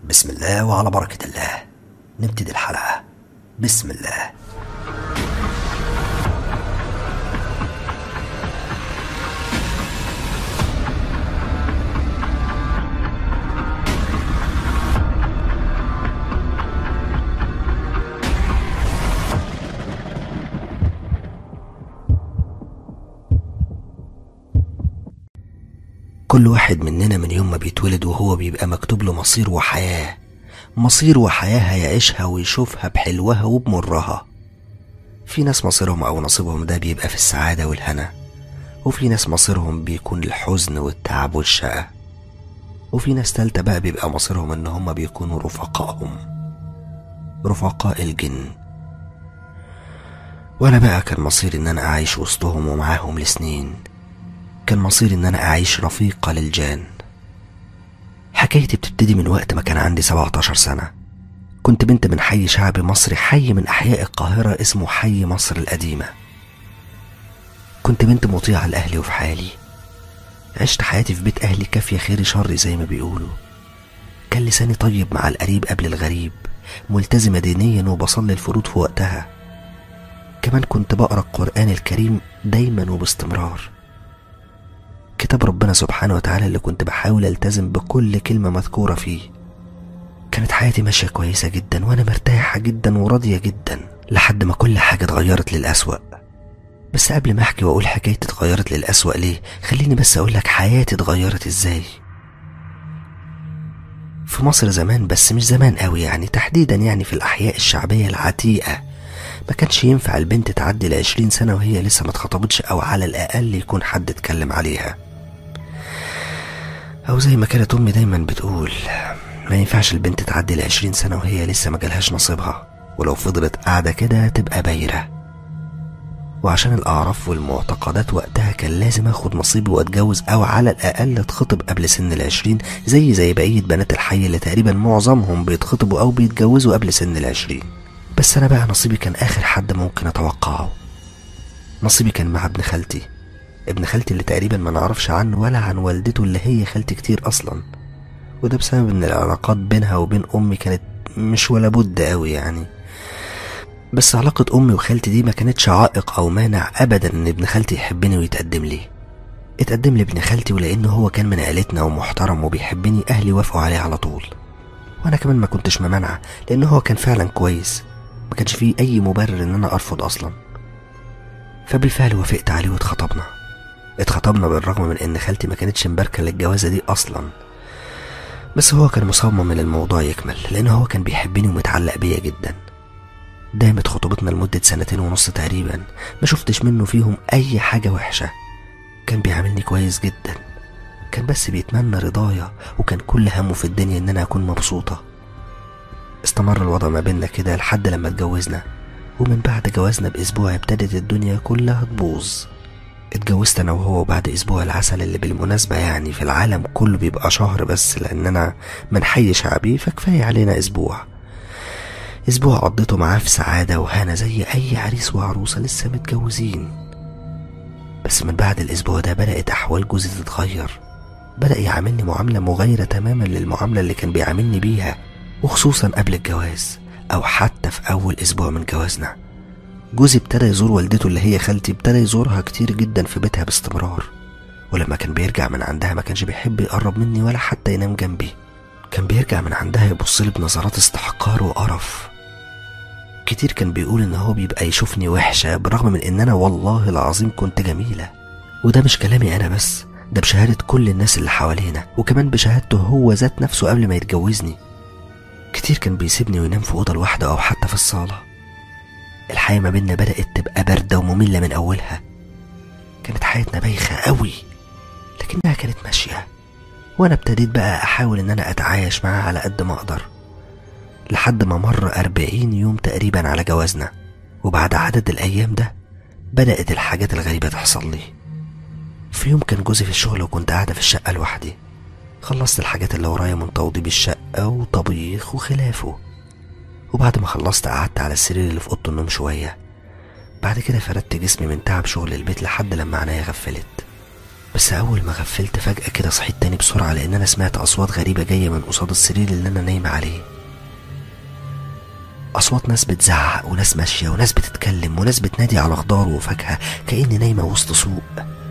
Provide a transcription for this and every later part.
بسم الله وعلى بركة الله نبتدي الحلقة بسم الله كل واحد مننا من يوم ما بيتولد وهو بيبقى مكتوب له مصير وحياة مصير وحياة هيعيشها ويشوفها بحلوها وبمرها في ناس مصيرهم أو نصيبهم ده بيبقى في السعادة والهنا وفي ناس مصيرهم بيكون الحزن والتعب والشقة وفي ناس تالتة بقى بيبقى مصيرهم إن هما بيكونوا رفقائهم رفقاء الجن وأنا بقى كان مصيري إن أنا أعيش وسطهم ومعاهم لسنين كان مصيري إن أنا أعيش رفيقة للجان حكايتي بتبتدي من وقت ما كان عندي 17 سنة كنت بنت من حي شعبي مصري حي من أحياء القاهرة اسمه حي مصر القديمة كنت بنت مطيعة لأهلي وفي حالي عشت حياتي في بيت أهلي كافية خير شر زي ما بيقولوا كان لساني طيب مع القريب قبل الغريب ملتزمة دينيا وبصلي الفروض في وقتها كمان كنت بقرأ القرآن الكريم دايما وباستمرار كتاب ربنا سبحانه وتعالى اللي كنت بحاول التزم بكل كلمة مذكورة فيه كانت حياتي ماشية كويسة جدا وانا مرتاحة جدا وراضية جدا لحد ما كل حاجة اتغيرت للأسوأ بس قبل ما احكي واقول حكايتي اتغيرت للأسوأ ليه خليني بس اقول لك حياتي اتغيرت ازاي في مصر زمان بس مش زمان قوي يعني تحديدا يعني في الأحياء الشعبية العتيقة ما كانش ينفع البنت تعدي العشرين سنة وهي لسه ما اتخطبتش أو على الأقل يكون حد اتكلم عليها أو زي ما كانت أمي دايما بتقول ما ينفعش البنت تعدي العشرين سنة وهي لسه ما جالهاش نصيبها ولو فضلت قاعدة كده تبقى بايرة وعشان الأعراف والمعتقدات وقتها كان لازم أخد نصيبي وأتجوز أو على الأقل أتخطب قبل سن العشرين زي زي بقية بنات الحي اللي تقريبا معظمهم بيتخطبوا أو بيتجوزوا قبل سن العشرين بس أنا بقى نصيبي كان آخر حد ممكن أتوقعه نصيبي كان مع ابن خالتي ابن خالتي اللي تقريبا ما نعرفش عنه ولا عن والدته اللي هي خالتي كتير أصلا وده بسبب إن العلاقات بينها وبين أمي كانت مش ولا بد أوي يعني بس علاقة أمي وخالتي دي ما كانتش عائق أو مانع أبدا إن ابن خالتي يحبني ويتقدم لي اتقدم لي ابن خالتي ولأنه هو كان من عيلتنا ومحترم وبيحبني أهلي وافقوا عليه على طول وأنا كمان ما كنتش ممانعة لأنه هو كان فعلا كويس ما كانش فيه أي مبرر إن أنا أرفض أصلا فبالفعل وافقت عليه واتخطبنا اتخطبنا بالرغم من إن خالتي ما كانتش مباركة للجوازة دي أصلا بس هو كان مصمم إن الموضوع يكمل لأن هو كان بيحبني ومتعلق بيا جدا دامت خطوبتنا لمدة سنتين ونص تقريبا ما شفتش منه فيهم أي حاجة وحشة كان بيعاملني كويس جدا كان بس بيتمنى رضايا وكان كل همه في الدنيا إن أنا أكون مبسوطة استمر الوضع ما بيننا كده لحد لما اتجوزنا ومن بعد جوازنا بأسبوع ابتدت الدنيا كلها تبوظ اتجوزت أنا وهو بعد أسبوع العسل اللي بالمناسبة يعني في العالم كله بيبقى شهر بس لأننا من حي شعبي فكفاية علينا أسبوع أسبوع قضيته معاه في سعادة وهنا زي أي عريس وعروسة لسه متجوزين بس من بعد الأسبوع ده بدأت أحوال جوزي تتغير بدأ يعاملني معاملة مغايرة تماما للمعاملة اللي كان بيعاملني بيها وخصوصا قبل الجواز أو حتى في أول أسبوع من جوازنا جوزي ابتدى يزور والدته اللي هي خالتي ابتدى يزورها كتير جدا في بيتها باستمرار ولما كان بيرجع من عندها ما كانش بيحب يقرب مني ولا حتى ينام جنبي كان بيرجع من عندها يبص لي بنظرات استحقار وقرف كتير كان بيقول ان هو بيبقى يشوفني وحشة بالرغم من ان انا والله العظيم كنت جميلة وده مش كلامي انا بس ده بشهادة كل الناس اللي حوالينا وكمان بشهادته هو ذات نفسه قبل ما يتجوزني كتير كان بيسيبني وينام في أوضة لوحده أو حتى في الصالة الحياة ما بينا بدأت تبقى باردة ومملة من أولها كانت حياتنا بايخة قوي لكنها كانت ماشية وأنا ابتديت بقى أحاول إن أنا أتعايش معاه على قد ما أقدر لحد ما مر أربعين يوم تقريبا على جوازنا وبعد عدد الأيام ده بدأت الحاجات الغريبة تحصل لي في يوم كان جوزي في الشغل وكنت قاعدة في الشقة لوحدي خلصت الحاجات اللي ورايا من توضيب الشقة وطبيخ وخلافه وبعد ما خلصت قعدت على السرير اللي في أوضة النوم شوية بعد كده فردت جسمي من تعب شغل البيت لحد لما عينيا غفلت بس اول ما غفلت فجأة كده صحيت تاني بسرعة لان انا سمعت اصوات غريبة جاية من قصاد السرير اللي انا نايمة عليه اصوات ناس بتزعق وناس ماشية وناس بتتكلم وناس بتنادي على خضار وفاكهة كأني نايمة وسط سوق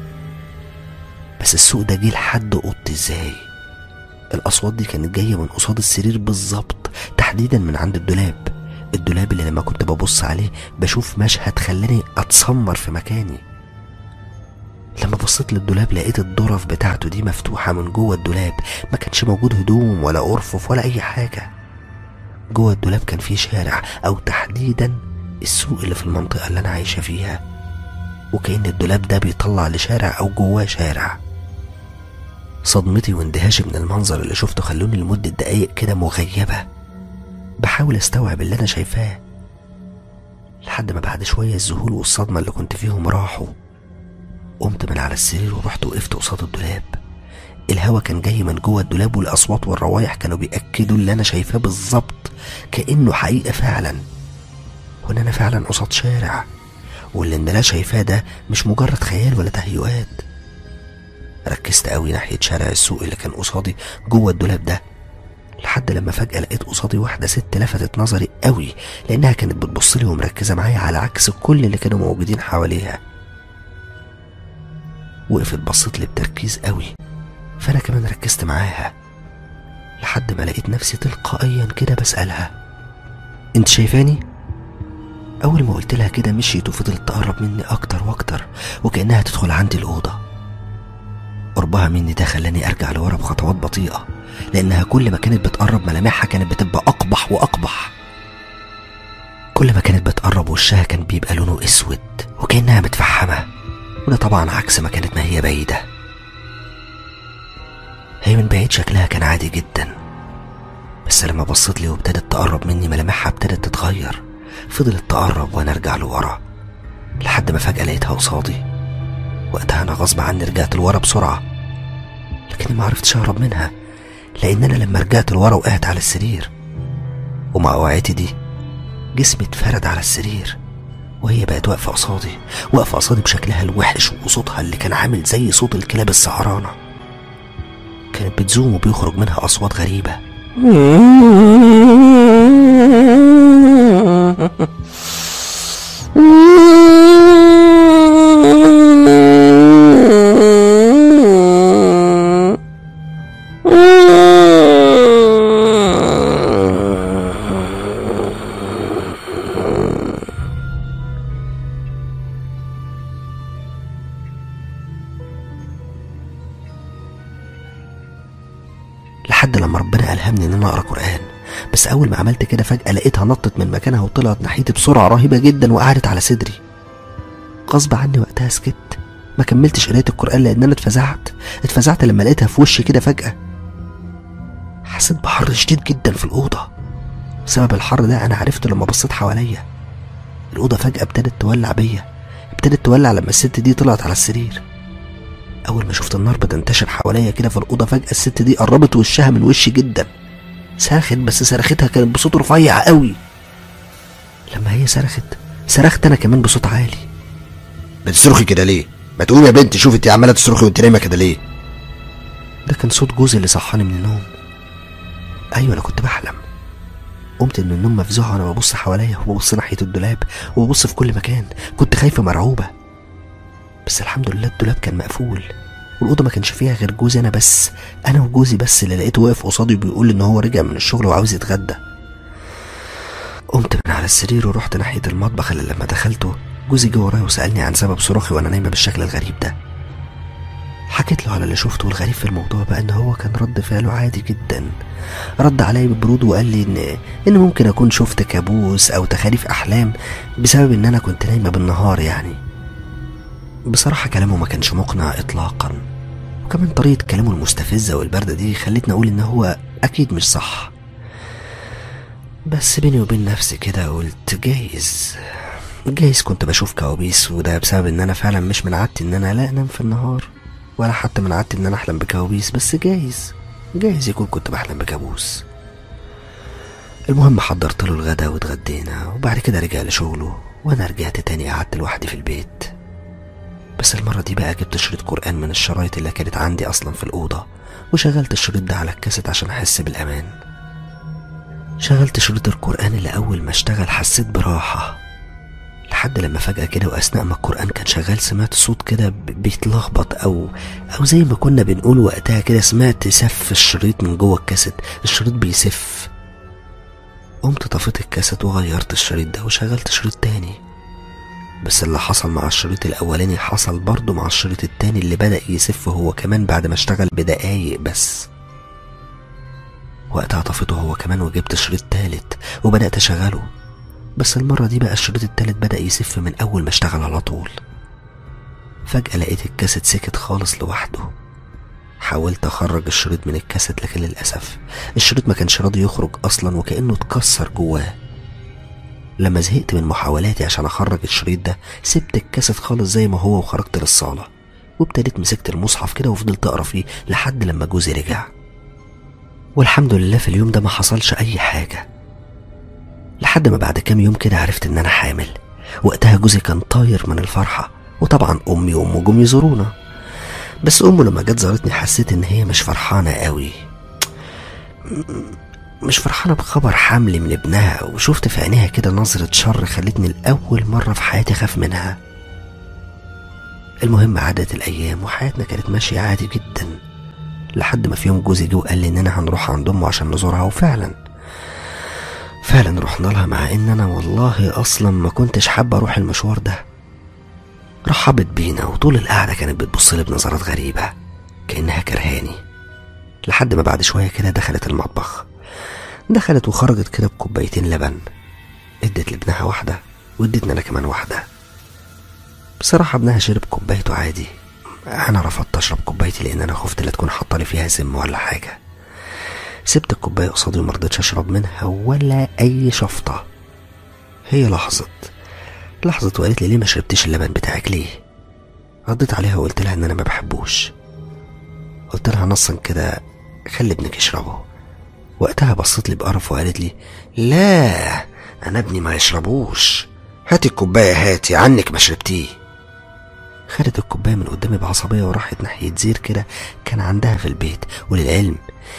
بس السوق ده جه لحد اوضتي ازاي الاصوات دي كانت جايه من قصاد السرير بالظبط تحديدا من عند الدولاب الدولاب اللي لما كنت ببص عليه بشوف مشهد خلاني اتسمر في مكاني لما بصيت للدولاب لقيت الظرف بتاعته دي مفتوحة من جوه الدولاب ما كانش موجود هدوم ولا أرفف ولا أي حاجة جوه الدولاب كان فيه شارع أو تحديدا السوق اللي في المنطقة اللي أنا عايشة فيها وكأن الدولاب ده بيطلع لشارع أو جواه شارع صدمتي واندهاشي من المنظر اللي شفته خلوني لمدة دقايق كده مغيبة بحاول استوعب اللي أنا شايفاه لحد ما بعد شوية الذهول والصدمة اللي كنت فيهم راحوا قمت من على السرير ورحت وقفت قصاد الدولاب الهوا كان جاي من جوه الدولاب والاصوات والروايح كانوا بياكدوا اللي انا شايفاه بالظبط كانه حقيقه فعلا وان انا فعلا قصاد شارع واللي انا شايفاه ده مش مجرد خيال ولا تهيؤات ركزت قوي ناحيه شارع السوق اللي كان قصادي جوه الدولاب ده لحد لما فجأة لقيت قصادي واحدة ست لفتت نظري قوي لأنها كانت بتبص لي ومركزة معايا على عكس كل اللي كانوا موجودين حواليها وقفت بصت لي بتركيز قوي فانا كمان ركزت معاها لحد ما لقيت نفسي تلقائيا كده بسألها انت شايفاني اول ما قلت لها كده مشيت وفضلت تقرب مني اكتر واكتر وكأنها تدخل عندي الأوضة قربها مني ده خلاني ارجع لورا بخطوات بطيئة لانها كل ما كانت بتقرب ملامحها كانت بتبقى اقبح واقبح كل ما كانت بتقرب وشها كان بيبقى لونه اسود وكأنها متفحمه وده طبعا عكس ما كانت ما هي بعيدة هي من بعيد شكلها كان عادي جدا بس لما بصت لي وابتدت تقرب مني ملامحها ابتدت تتغير فضلت تقرب وانا ارجع لورا لحد ما فجأة لقيتها قصادي وقتها انا غصب عني رجعت لورا بسرعة لكني ما عرفتش اهرب منها لان انا لما رجعت لورا وقعت على السرير ومع وقعتي دي جسمي اتفرد على السرير وهي بقت واقفة قصادي واقفة قصادي بشكلها الوحش وصوتها اللي كان عامل زي صوت الكلاب السعرانة كانت بتزوم وبيخرج منها أصوات غريبة لحد لما ربنا ألهمني إن أنا أقرأ قرآن بس أول ما عملت كده فجأة لقيتها نطت من مكانها وطلعت ناحيتي بسرعة رهيبة جدا وقعدت على صدري غصب عني وقتها سكت ما كملتش قراية القرآن لأن أنا اتفزعت اتفزعت لما لقيتها في وشي كده فجأة حسيت بحر شديد جدا في الأوضة سبب الحر ده أنا عرفته لما بصيت حواليا الأوضة فجأة ابتدت تولع بيا ابتدت تولع لما الست دي طلعت على السرير أول ما شفت النار بتنتشر حواليا كده في الأوضة فجأة الست دي قربت وشها من وشي جدا صرخت بس صرختها كانت بصوت رفيع قوي لما هي صرخت صرخت أنا كمان بصوت عالي بتصرخي كده ليه؟ ما تقومي يا بنت شوفي انت عماله تصرخي وانت نايمه كده ليه؟ ده كان صوت جوزي اللي صحاني من النوم أيوة أنا كنت بحلم قمت من النوم مفزوعة وأنا ببص حواليا وببص ناحية الدولاب وببص في كل مكان كنت خايفة مرعوبة بس الحمد لله الدولاب كان مقفول والأوضة ما كانش فيها غير جوزي أنا بس أنا وجوزي بس اللي لقيته واقف قصادي بيقول إن هو رجع من الشغل وعاوز يتغدى قمت من على السرير ورحت ناحية المطبخ اللي لما دخلته جوزي جه ورايا وسألني عن سبب صراخي وأنا نايمة بالشكل الغريب ده حكيت له على اللي شفته والغريب في الموضوع بقى ان هو كان رد فعله عادي جدا رد عليا ببرود وقال لي ان ان ممكن اكون شفت كابوس او تخاريف احلام بسبب ان انا كنت نايمه بالنهار يعني بصراحه كلامه ما كانش مقنع اطلاقا وكمان طريقه كلامه المستفزه والبارده دي خلتني اقول ان هو اكيد مش صح بس بيني وبين نفسي كده قلت جايز جايز كنت بشوف كوابيس وده بسبب ان انا فعلا مش من عادتي ان انا لا انام في النهار ولا حتى من عادتي ان انا احلم بكوابيس بس جايز جايز يكون كنت بحلم بكابوس المهم حضرت له الغدا واتغدينا وبعد كده رجع لشغله وانا رجعت تاني قعدت لوحدي في البيت بس المرة دي بقى جبت شريط قرآن من الشرايط اللي كانت عندي أصلا في الأوضة وشغلت الشريط ده على الكاسيت عشان أحس بالأمان شغلت شريط القرآن اللي أول ما اشتغل حسيت براحة لحد لما فجأة كده وأثناء ما القرآن كان شغال سمعت صوت كده ب- بيتلخبط أو أو زي ما كنا بنقول وقتها كده سمعت سف الشريط من جوه الكاسيت الشريط بيسف قمت طفيت الكاسيت وغيرت الشريط ده وشغلت شريط تاني بس اللي حصل مع الشريط الأولاني حصل برضه مع الشريط التاني اللي بدأ يسف هو كمان بعد ما اشتغل بدقايق بس وقتها طفيته هو كمان وجبت شريط تالت وبدأت أشغله بس المرة دي بقى الشريط التالت بدأ يسف من أول ما اشتغل على طول فجأة لقيت الكاسيت سكت خالص لوحده حاولت أخرج الشريط من الكاسيت لكن للأسف الشريط ما كانش راضي يخرج أصلا وكأنه اتكسر جواه لما زهقت من محاولاتي عشان أخرج الشريط ده سبت الكاسيت خالص زي ما هو وخرجت للصالة وابتديت مسكت المصحف كده وفضلت أقرأ فيه لحد لما جوزي رجع والحمد لله في اليوم ده ما حصلش أي حاجة لحد ما بعد كام يوم كده عرفت إن أنا حامل وقتها جوزي كان طاير من الفرحة وطبعا أمي وأمه جم يزورونا بس أمه لما جت زارتني حسيت إن هي مش فرحانة قوي مش فرحانة بخبر حمل من ابنها وشفت في عينيها كده نظرة شر خلتني لأول مرة في حياتي أخاف منها المهم عدت الأيام وحياتنا كانت ماشية عادي جدا لحد ما في يوم جوزي جه وقال لي إننا هنروح عند أمه عشان نزورها وفعلا فعلا رحنا لها مع إن أنا والله أصلا ما كنتش حابة أروح المشوار ده رحبت بينا وطول القعدة كانت بتبصلي بنظرات غريبة كأنها كرهاني لحد ما بعد شوية كده دخلت المطبخ دخلت وخرجت كده بكوبايتين لبن ادت لابنها واحدة وادتني انا كمان واحدة بصراحة ابنها شرب كوبايته عادي انا رفضت اشرب كوبايتي لان انا خفت لا تكون حاطة لي فيها سم ولا حاجة سبت الكوباية قصادي ومرضتش اشرب منها ولا اي شفطة هي لحظت لحظت وقالت لي ليه ما شربتش اللبن بتاعك ليه رديت عليها وقلت لها ان انا ما بحبوش قلت لها نصا كده خلي ابنك يشربه وقتها بصت لي بقرف وقالت لي لا انا ابني ما يشربوش هاتي الكوبايه هاتي عنك ما شربتيه خدت الكوبايه من قدامي بعصبيه وراحت ناحيه زير كده كان عندها في البيت وللعلم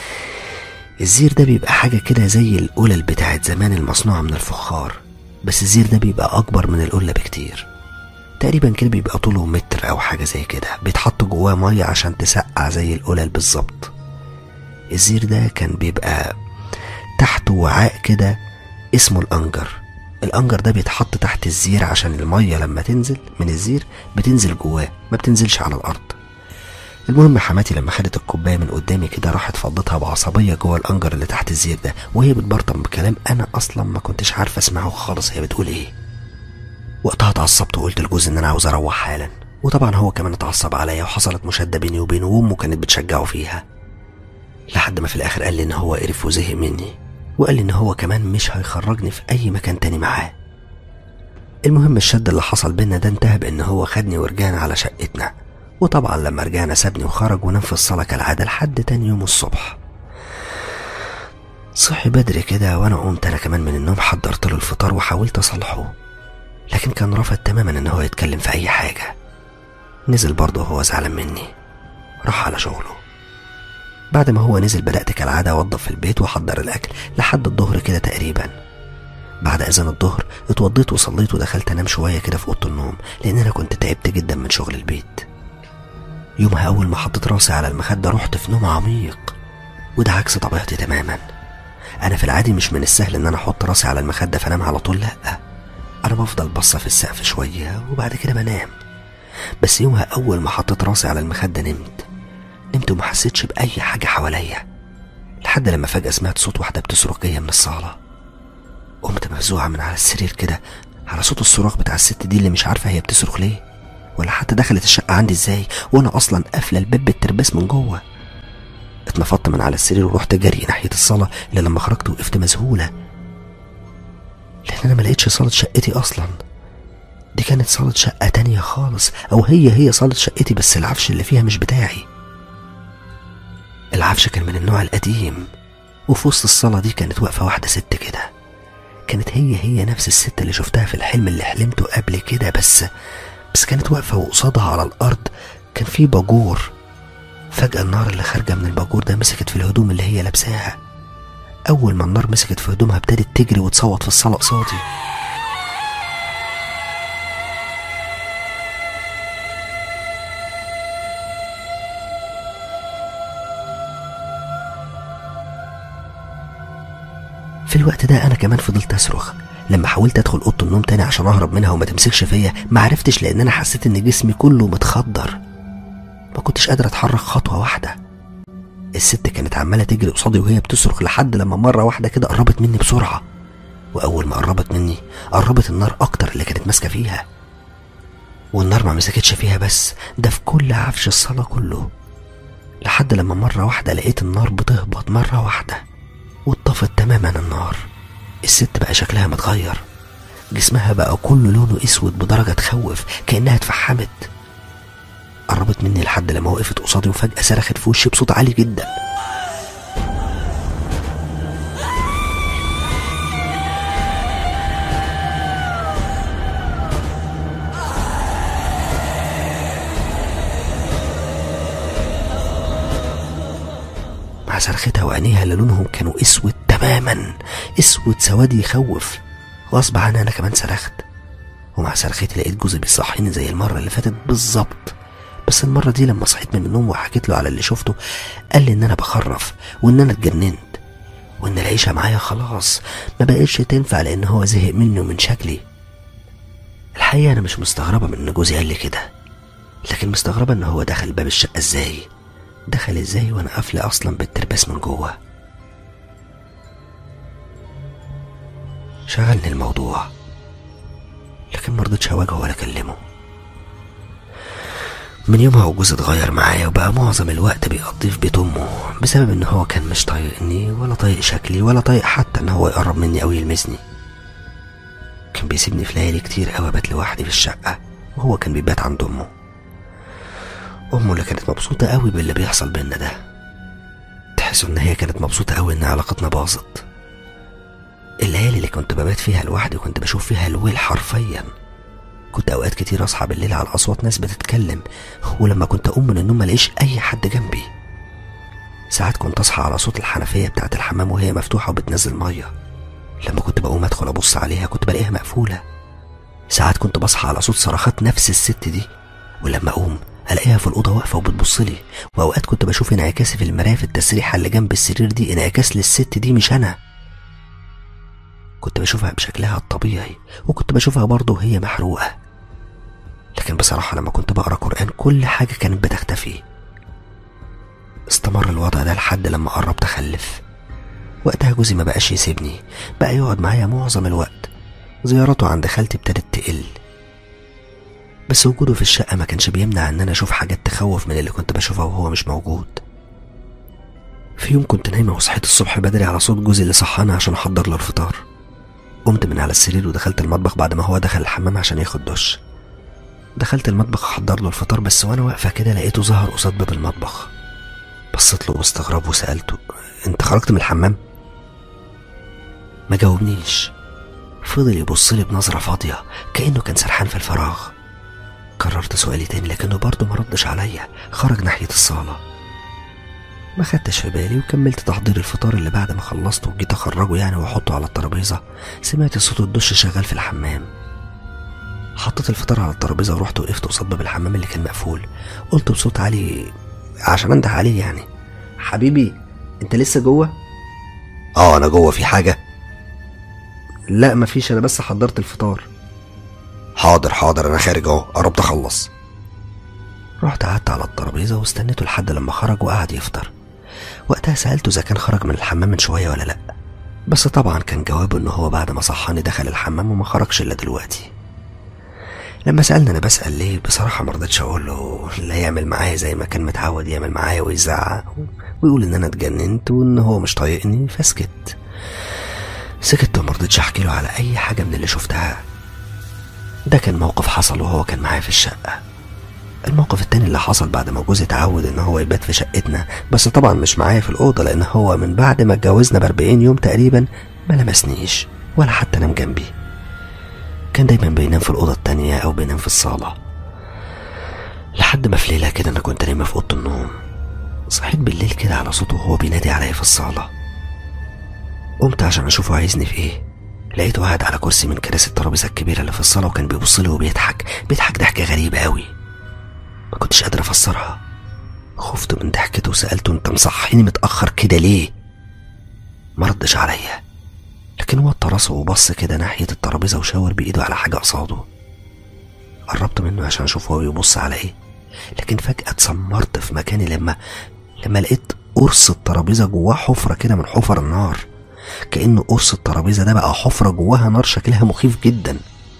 الزير ده بيبقى حاجة كده زي القلل بتاعت زمان المصنوعة من الفخار بس الزير ده بيبقى أكبر من القلة بكتير تقريبا كده بيبقى طوله متر أو حاجة زي كده بيتحط جواه مية عشان تسقع زي القلل بالظبط الزير ده كان بيبقى تحته وعاء كده اسمه الأنجر الأنجر ده بيتحط تحت الزير عشان المية لما تنزل من الزير بتنزل جواه ما بتنزلش على الأرض المهم حماتي لما خدت الكوبايه من قدامي كده راحت فضتها بعصبيه جوه الانجر اللي تحت الزير ده وهي بتبرطم بكلام انا اصلا ما كنتش عارفه اسمعه خالص هي بتقول ايه وقتها اتعصبت وقلت لجوزي ان انا عاوز اروح حالا وطبعا هو كمان اتعصب عليا وحصلت مشاده بيني وبينه وامه كانت بتشجعه فيها لحد ما في الاخر قال لي ان هو قرف وزهق مني وقال لي ان هو كمان مش هيخرجني في اي مكان تاني معاه المهم الشد اللي حصل بينا ده انتهى بان هو خدني ورجعنا على شقتنا وطبعا لما رجعنا سابني وخرج ونام في الصلاة كالعادة لحد تاني يوم الصبح صحي بدري كده وانا قمت انا كمان من النوم حضرت له الفطار وحاولت اصالحه لكن كان رافض تماما ان هو يتكلم في اي حاجة نزل برضه وهو زعلان مني راح على شغله بعد ما هو نزل بدأت كالعادة أوضب في البيت وأحضر الأكل لحد الظهر كده تقريبا بعد أذان الظهر اتوضيت وصليت ودخلت أنام شوية كده في أوضة النوم لأن أنا كنت تعبت جدا من شغل البيت يومها أول ما حطيت راسي على المخدة رحت في نوم عميق وده عكس طبيعتي تماما أنا في العادي مش من السهل إن أنا أحط راسي على المخدة فأنام على طول لأ أنا بفضل بصة في السقف شوية وبعد كده بنام بس يومها أول ما حطيت راسي على المخدة نمت نمت وما حسيتش بأي حاجة حواليا لحد لما فجأة سمعت صوت واحدة بتصرخ جاية من الصالة قمت مفزوعة من على السرير كده على صوت الصراخ بتاع الست دي اللي مش عارفة هي بتصرخ ليه ولا حتى دخلت الشقة عندي ازاي وانا اصلا قافلة الباب بالترباس من جوه اتنفضت من على السرير ورحت جري ناحية الصالة اللي لما خرجت وقفت مذهولة لان انا ما لقيتش صالة شقتي اصلا دي كانت صالة شقة تانية خالص او هي هي صالة شقتي بس العفش اللي فيها مش بتاعي العفش كان من النوع القديم وفي وسط الصالة دي كانت واقفة واحدة ست كده كانت هي هي نفس الست اللي شفتها في الحلم اللي حلمته قبل كده بس بس كانت واقفة وقصادها على الأرض كان في باجور فجأة النار اللي خارجة من الباجور ده مسكت في الهدوم اللي هي لابساها أول ما النار مسكت في هدومها ابتدت تجري وتصوت في الصالة قصادي في الوقت ده انا كمان فضلت اصرخ لما حاولت ادخل اوضه النوم تاني عشان اهرب منها وما تمسكش فيا ما عرفتش لان انا حسيت ان جسمي كله متخدر ما كنتش قادر اتحرك خطوه واحده الست كانت عماله تجري قصادي وهي بتصرخ لحد لما مره واحده كده قربت مني بسرعه واول ما قربت مني قربت النار اكتر اللي كانت ماسكه فيها والنار ما مسكتش فيها بس ده في كل عفش الصاله كله لحد لما مره واحده لقيت النار بتهبط مره واحده واتطفت تماما النار الست بقى شكلها متغير جسمها بقى كله لونه اسود بدرجه تخوف كانها اتفحمت قربت مني لحد لما وقفت قصادي وفجاه صرخت في وشي بصوت عالي جدا مع صرختها وعينيها اللي لونهم كانوا اسود تماما اسود سواد يخوف غصب عني انا كمان صرخت ومع صرختي لقيت جوزي بيصحيني زي المره اللي فاتت بالظبط بس المره دي لما صحيت من النوم وحكيت له على اللي شفته قال لي ان انا بخرف وان انا اتجننت وان العيشه معايا خلاص ما بقتش تنفع لان هو زهق مني ومن شكلي الحقيقه انا مش مستغربه من ان جوزي قال لي كده لكن مستغربه ان هو دخل باب الشقه ازاي دخل ازاي وانا قافله اصلا بالترباس من جوه شغلني الموضوع لكن مرضتش اواجهه ولا اكلمه من يومها وجوزي اتغير معايا وبقى معظم الوقت بيقضيه في بيت امه بسبب ان هو كان مش طايقني ولا طايق شكلي ولا طايق حتى ان هو يقرب مني او يلمسني كان بيسيبني في ليالي كتير قوي ابات لوحدي في الشقه وهو كان بيبات عند امه امه اللي كانت مبسوطه قوي باللي بيحصل بينا ده تحس ان هي كانت مبسوطه قوي ان علاقتنا باظت الليالي اللي كنت ببات فيها لوحدي كنت بشوف فيها الويل حرفيا كنت اوقات كتير اصحى بالليل على اصوات ناس بتتكلم ولما كنت اقوم من النوم ملاقيش اي حد جنبي ساعات كنت اصحى على صوت الحنفيه بتاعه الحمام وهي مفتوحه وبتنزل ميه لما كنت بقوم ادخل ابص عليها كنت بلاقيها مقفوله ساعات كنت بصحى على صوت صرخات نفس الست دي ولما اقوم الاقيها في الاوضه واقفه وبتبص لي واوقات كنت بشوف انعكاسي في المرايه في التسريحه اللي جنب السرير دي انعكاس للست دي مش انا كنت بشوفها بشكلها الطبيعي وكنت بشوفها برضه وهي محروقة لكن بصراحة لما كنت بقرا قرآن كل حاجة كانت بتختفي استمر الوضع ده لحد لما قربت أخلف وقتها جوزي ما بقاش يسيبني بقى يقعد معايا معظم الوقت زيارته عند خالتي ابتدت تقل بس وجوده في الشقة ما كانش بيمنع ان انا اشوف حاجات تخوف من اللي كنت بشوفها وهو مش موجود في يوم كنت نايمة وصحيت الصبح بدري على صوت جوزي اللي صحاني عشان احضر له الفطار قمت من على السرير ودخلت المطبخ بعد ما هو دخل الحمام عشان ياخد دش دخلت المطبخ احضر له الفطار بس وانا واقفه كده لقيته ظهر قصاد باب المطبخ بصيت له باستغراب وسالته انت خرجت من الحمام ما جاوبنيش فضل يبص لي بنظره فاضيه كانه كان سرحان في الفراغ كررت سؤالي تاني لكنه برضه ما ردش عليا خرج ناحيه الصاله ما خدتش في بالي وكملت تحضير الفطار اللي بعد ما خلصته وجيت اخرجه يعني واحطه على الترابيزه سمعت صوت الدش شغال في الحمام حطيت الفطار على الترابيزه ورحت وقفت قصاد باب الحمام اللي كان مقفول قلت بصوت عالي عشان انده عليه يعني حبيبي انت لسه جوه اه انا جوه في حاجه لا مفيش انا بس حضرت الفطار حاضر حاضر انا خارج اهو قربت اخلص رحت قعدت على الترابيزه واستنيته لحد لما خرج وقعد يفطر وقتها سالته اذا كان خرج من الحمام من شويه ولا لا بس طبعا كان جوابه ان هو بعد ما صحاني دخل الحمام وما خرجش الا دلوقتي لما سالني انا بسال ليه بصراحه ما رضيتش اقول له لا يعمل معايا زي ما كان متعود يعمل معايا ويزعق ويقول ان انا اتجننت وان هو مش طايقني فسكت سكت وما رضيتش احكي له على اي حاجه من اللي شفتها ده كان موقف حصل وهو كان معايا في الشقه الموقف التاني اللي حصل بعد ما جوزي اتعود ان هو يبات في شقتنا بس طبعا مش معايا في الاوضه لان هو من بعد ما اتجوزنا باربعين يوم تقريبا ما لمسنيش ولا حتى نام جنبي كان دايما بينام في الاوضه التانيه او بينام في الصاله لحد ما في ليلة كده أنا كنت نايمة في أوضة النوم صحيت بالليل كده على صوته وهو بينادي عليا في الصالة قمت عشان أشوفه عايزني في إيه لقيته قاعد على كرسي من كراسي الترابيزة الكبيرة اللي في الصالة وكان بيبص لي وبيضحك بيضحك ضحكة غريبة أوي ما كنتش قادر أفسرها خفت من ضحكته وسألته أنت مصحيني متأخر كده ليه؟ ما ردش عليا لكن هو راسه وبص كده ناحية الترابيزة وشاور بإيده على حاجة قصاده قربت منه عشان أشوف هو بيبص على إيه لكن فجأة اتسمرت في مكاني لما لما لقيت قرص الترابيزة جواه حفرة كده من حفر النار كأن قرص الترابيزة ده بقى حفرة جواها نار شكلها مخيف جدا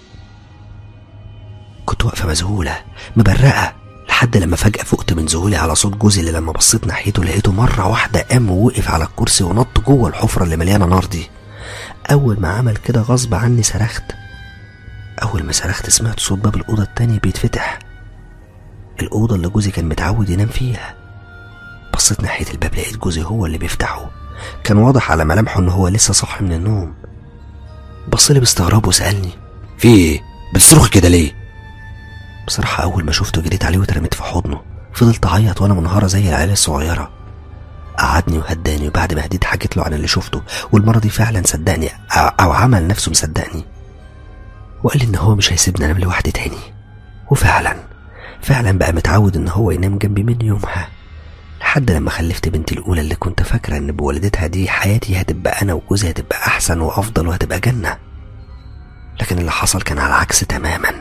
كنت واقفة مذهولة مبرقة لحد لما فجأة فقت من ذهولي على صوت جوزي اللي لما بصيت ناحيته لقيته مرة واحدة قام ووقف على الكرسي ونط جوه الحفرة اللي مليانة نار دي أول ما عمل كده غصب عني صرخت أول ما صرخت سمعت صوت باب الأوضة التانية بيتفتح الأوضة اللي جوزي كان متعود ينام فيها بصيت ناحية الباب لقيت جوزي هو اللي بيفتحه كان واضح على ملامحه إن هو لسه صاحي من النوم بصلي باستغراب وسألني في ايه بتصرخي كده ليه بصراحة أول ما شفته جريت عليه واترميت في حضنه فضلت أعيط وأنا منهارة زي العيال الصغيرة قعدني وهداني وبعد ما هديت حكيت له عن اللي شفته والمرة دي فعلا صدقني أو, أو عمل نفسه مصدقني وقال لي إن هو مش هيسيبني أنام لوحدي تاني وفعلا فعلا بقى متعود إن هو ينام جنبي من يومها لحد لما خلفت بنتي الأولى اللي كنت فاكرة إن بولادتها دي حياتي هتبقى أنا وجوزي هتبقى أحسن وأفضل وهتبقى جنة لكن اللي حصل كان على العكس تماما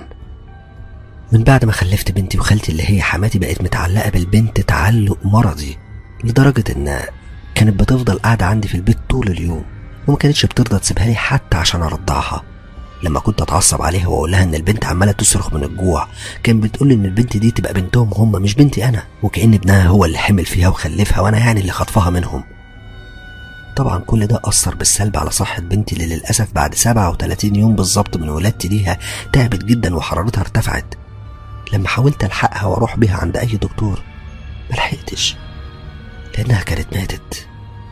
من بعد ما خلفت بنتي وخالتي اللي هي حماتي بقت متعلقة بالبنت تعلق مرضي لدرجة إن كانت بتفضل قاعدة عندي في البيت طول اليوم وما كانتش بترضى تسيبها لي حتى عشان أرضعها لما كنت اتعصب عليها واقول لها ان البنت عماله تصرخ من الجوع كان بتقول لي ان البنت دي تبقى بنتهم هم مش بنتي انا وكأن ابنها هو اللي حمل فيها وخلفها وانا يعني اللي خطفها منهم طبعا كل ده أثر بالسلب على صحة بنتي اللي للأسف بعد 37 يوم بالظبط من ولادتي ليها تعبت جدا وحرارتها ارتفعت لما حاولت ألحقها وأروح بيها عند أي دكتور ملحقتش لأنها كانت ماتت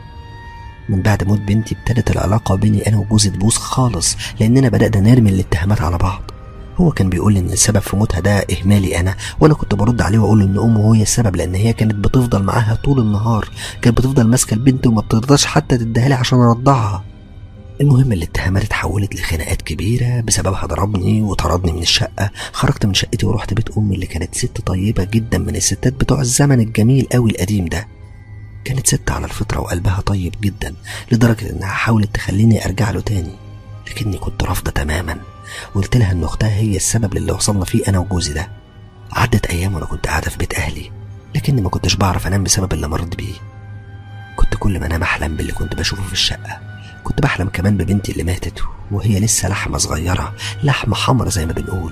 من بعد موت بنتي ابتدت العلاقة بيني أنا وجوزي تبوظ خالص لأننا بدأنا نرمي الاتهامات على بعض هو كان بيقول لي ان السبب في موتها ده اهمالي انا وانا كنت برد عليه واقول ان امه هي السبب لان هي كانت بتفضل معاها طول النهار كانت بتفضل ماسكه البنت وما بترضاش حتى تديها لي عشان ارضعها المهم الاتهامات اتحولت لخناقات كبيرة بسببها ضربني وطردني من الشقة خرجت من شقتي ورحت بيت أمي اللي كانت ست طيبة جدا من الستات بتوع الزمن الجميل قوي القديم ده كانت ست على الفطرة وقلبها طيب جدا لدرجة إنها حاولت تخليني أرجع له تاني لكني كنت رافضة تماما وقلت لها إن أختها هي السبب للي وصلنا فيه أنا وجوزي ده عدت أيام وأنا كنت قاعدة في بيت أهلي لكني ما كنتش بعرف أنام بسبب اللي مريت بيه كنت كل ما أنام أحلم باللي كنت بشوفه في الشقة كنت بحلم كمان ببنتي اللي ماتت وهي لسه لحمة صغيرة لحمة حمرا زي ما بنقول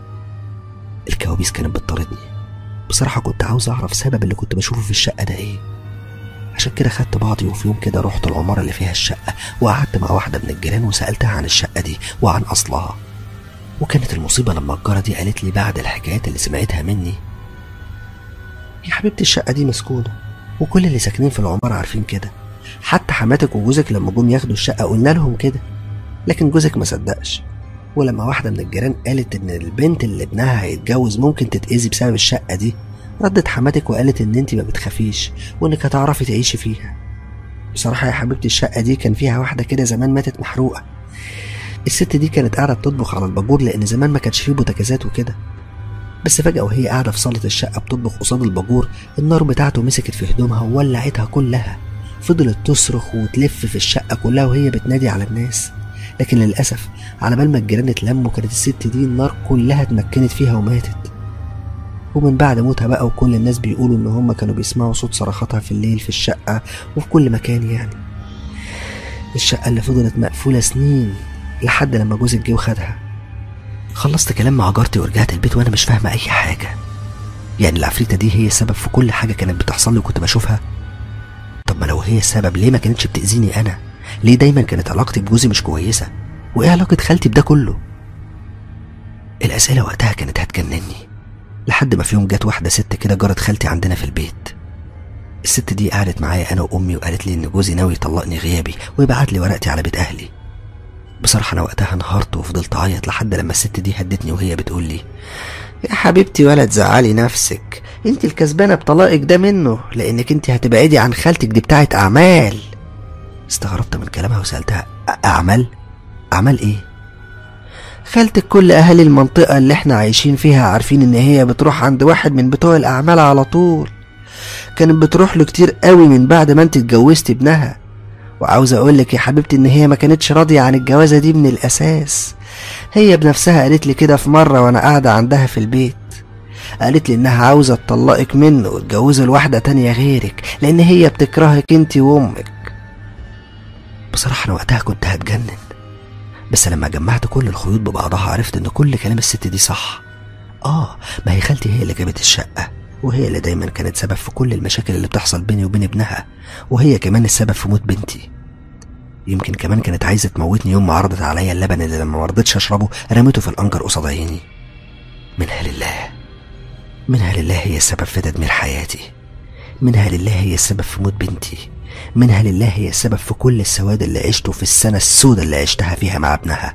الكوابيس كانت بتطاردني بصراحة كنت عاوز أعرف سبب اللي كنت بشوفه في الشقة ده إيه عشان كده خدت بعضي وفي يوم كده رحت العمارة اللي فيها الشقة وقعدت مع واحدة من الجيران وسألتها عن الشقة دي وعن أصلها وكانت المصيبة لما الجارة دي قالت لي بعد الحكايات اللي سمعتها مني يا حبيبتي الشقة دي مسكونة وكل اللي ساكنين في العمارة عارفين كده حتى حماتك وجوزك لما جم ياخدوا الشقة قلنا لهم كده لكن جوزك ما صدقش ولما واحدة من الجيران قالت إن البنت اللي ابنها هيتجوز ممكن تتأذي بسبب الشقة دي ردت حماتك وقالت إن أنت ما بتخافيش وإنك هتعرفي تعيشي فيها بصراحة يا حبيبتي الشقة دي كان فيها واحدة كده زمان ماتت محروقة الست دي كانت قاعدة بتطبخ على الباجور لأن زمان ما كانش فيه بوتاجازات وكده بس فجأة وهي قاعدة في صالة الشقة بتطبخ قصاد الباجور النار بتاعته مسكت في هدومها وولعتها كلها فضلت تصرخ وتلف في الشقة كلها وهي بتنادي على الناس لكن للأسف على بال ما الجيران اتلموا كانت الست دي النار كلها اتمكنت فيها وماتت ومن بعد موتها بقى وكل الناس بيقولوا ان هم كانوا بيسمعوا صوت صرخاتها في الليل في الشقة وفي كل مكان يعني الشقة اللي فضلت مقفولة سنين لحد لما جوزك جه وخدها خلصت كلام مع جارتي ورجعت البيت وانا مش فاهمة اي حاجة يعني العفريتة دي هي السبب في كل حاجة كانت بتحصل لي وكنت بشوفها طب ما لو هي السبب ليه ما كانتش بتأذيني انا ليه دايما كانت علاقتي بجوزي مش كويسة وايه علاقة خالتي بده كله الأسئلة وقتها كانت هتجنني لحد ما في يوم جت واحدة ست كده جارت خالتي عندنا في البيت الست دي قعدت معايا أنا وأمي وقالت لي إن جوزي ناوي يطلقني غيابي ويبعت لي ورقتي على بيت أهلي بصراحة أنا وقتها انهارت وفضلت أعيط لحد لما الست دي هدتني وهي بتقول لي يا حبيبتي ولا تزعلي نفسك انت الكسبانه بطلاقك ده منه لانك انت هتبعدي عن خالتك دي بتاعت اعمال استغربت من كلامها وسالتها "أ- اعمال اعمال ايه خالتك كل اهالي المنطقه اللي احنا عايشين فيها عارفين ان هي بتروح عند واحد من بتوع الاعمال على طول كانت بتروح له كتير قوي من بعد ما انت اتجوزتي ابنها وعاوز اقولك يا حبيبتي ان هي ما كانتش راضيه عن الجوازه دي من الاساس هي بنفسها قالت لي كده في مره وانا قاعده عندها في البيت قالت لي انها عاوزه تطلقك منه وتجوزه لواحده تانية غيرك لان هي بتكرهك انت وامك بصراحه انا وقتها كنت هتجنن بس لما جمعت كل الخيوط ببعضها عرفت ان كل كلام الست دي صح اه ما هي خالتي هي اللي جابت الشقه وهي اللي دايما كانت سبب في كل المشاكل اللي بتحصل بيني وبين ابنها وهي كمان السبب في موت بنتي يمكن كمان كانت عايزه تموتني يوم ما عرضت عليا اللبن اللي لما مرضتش اشربه رميته في الانجر قصاد عيني منها لله منها لله هي السبب في تدمير حياتي منها لله هي السبب في موت بنتي منها لله هي السبب في كل السواد اللي عشته في السنة السوداء اللي عشتها فيها مع ابنها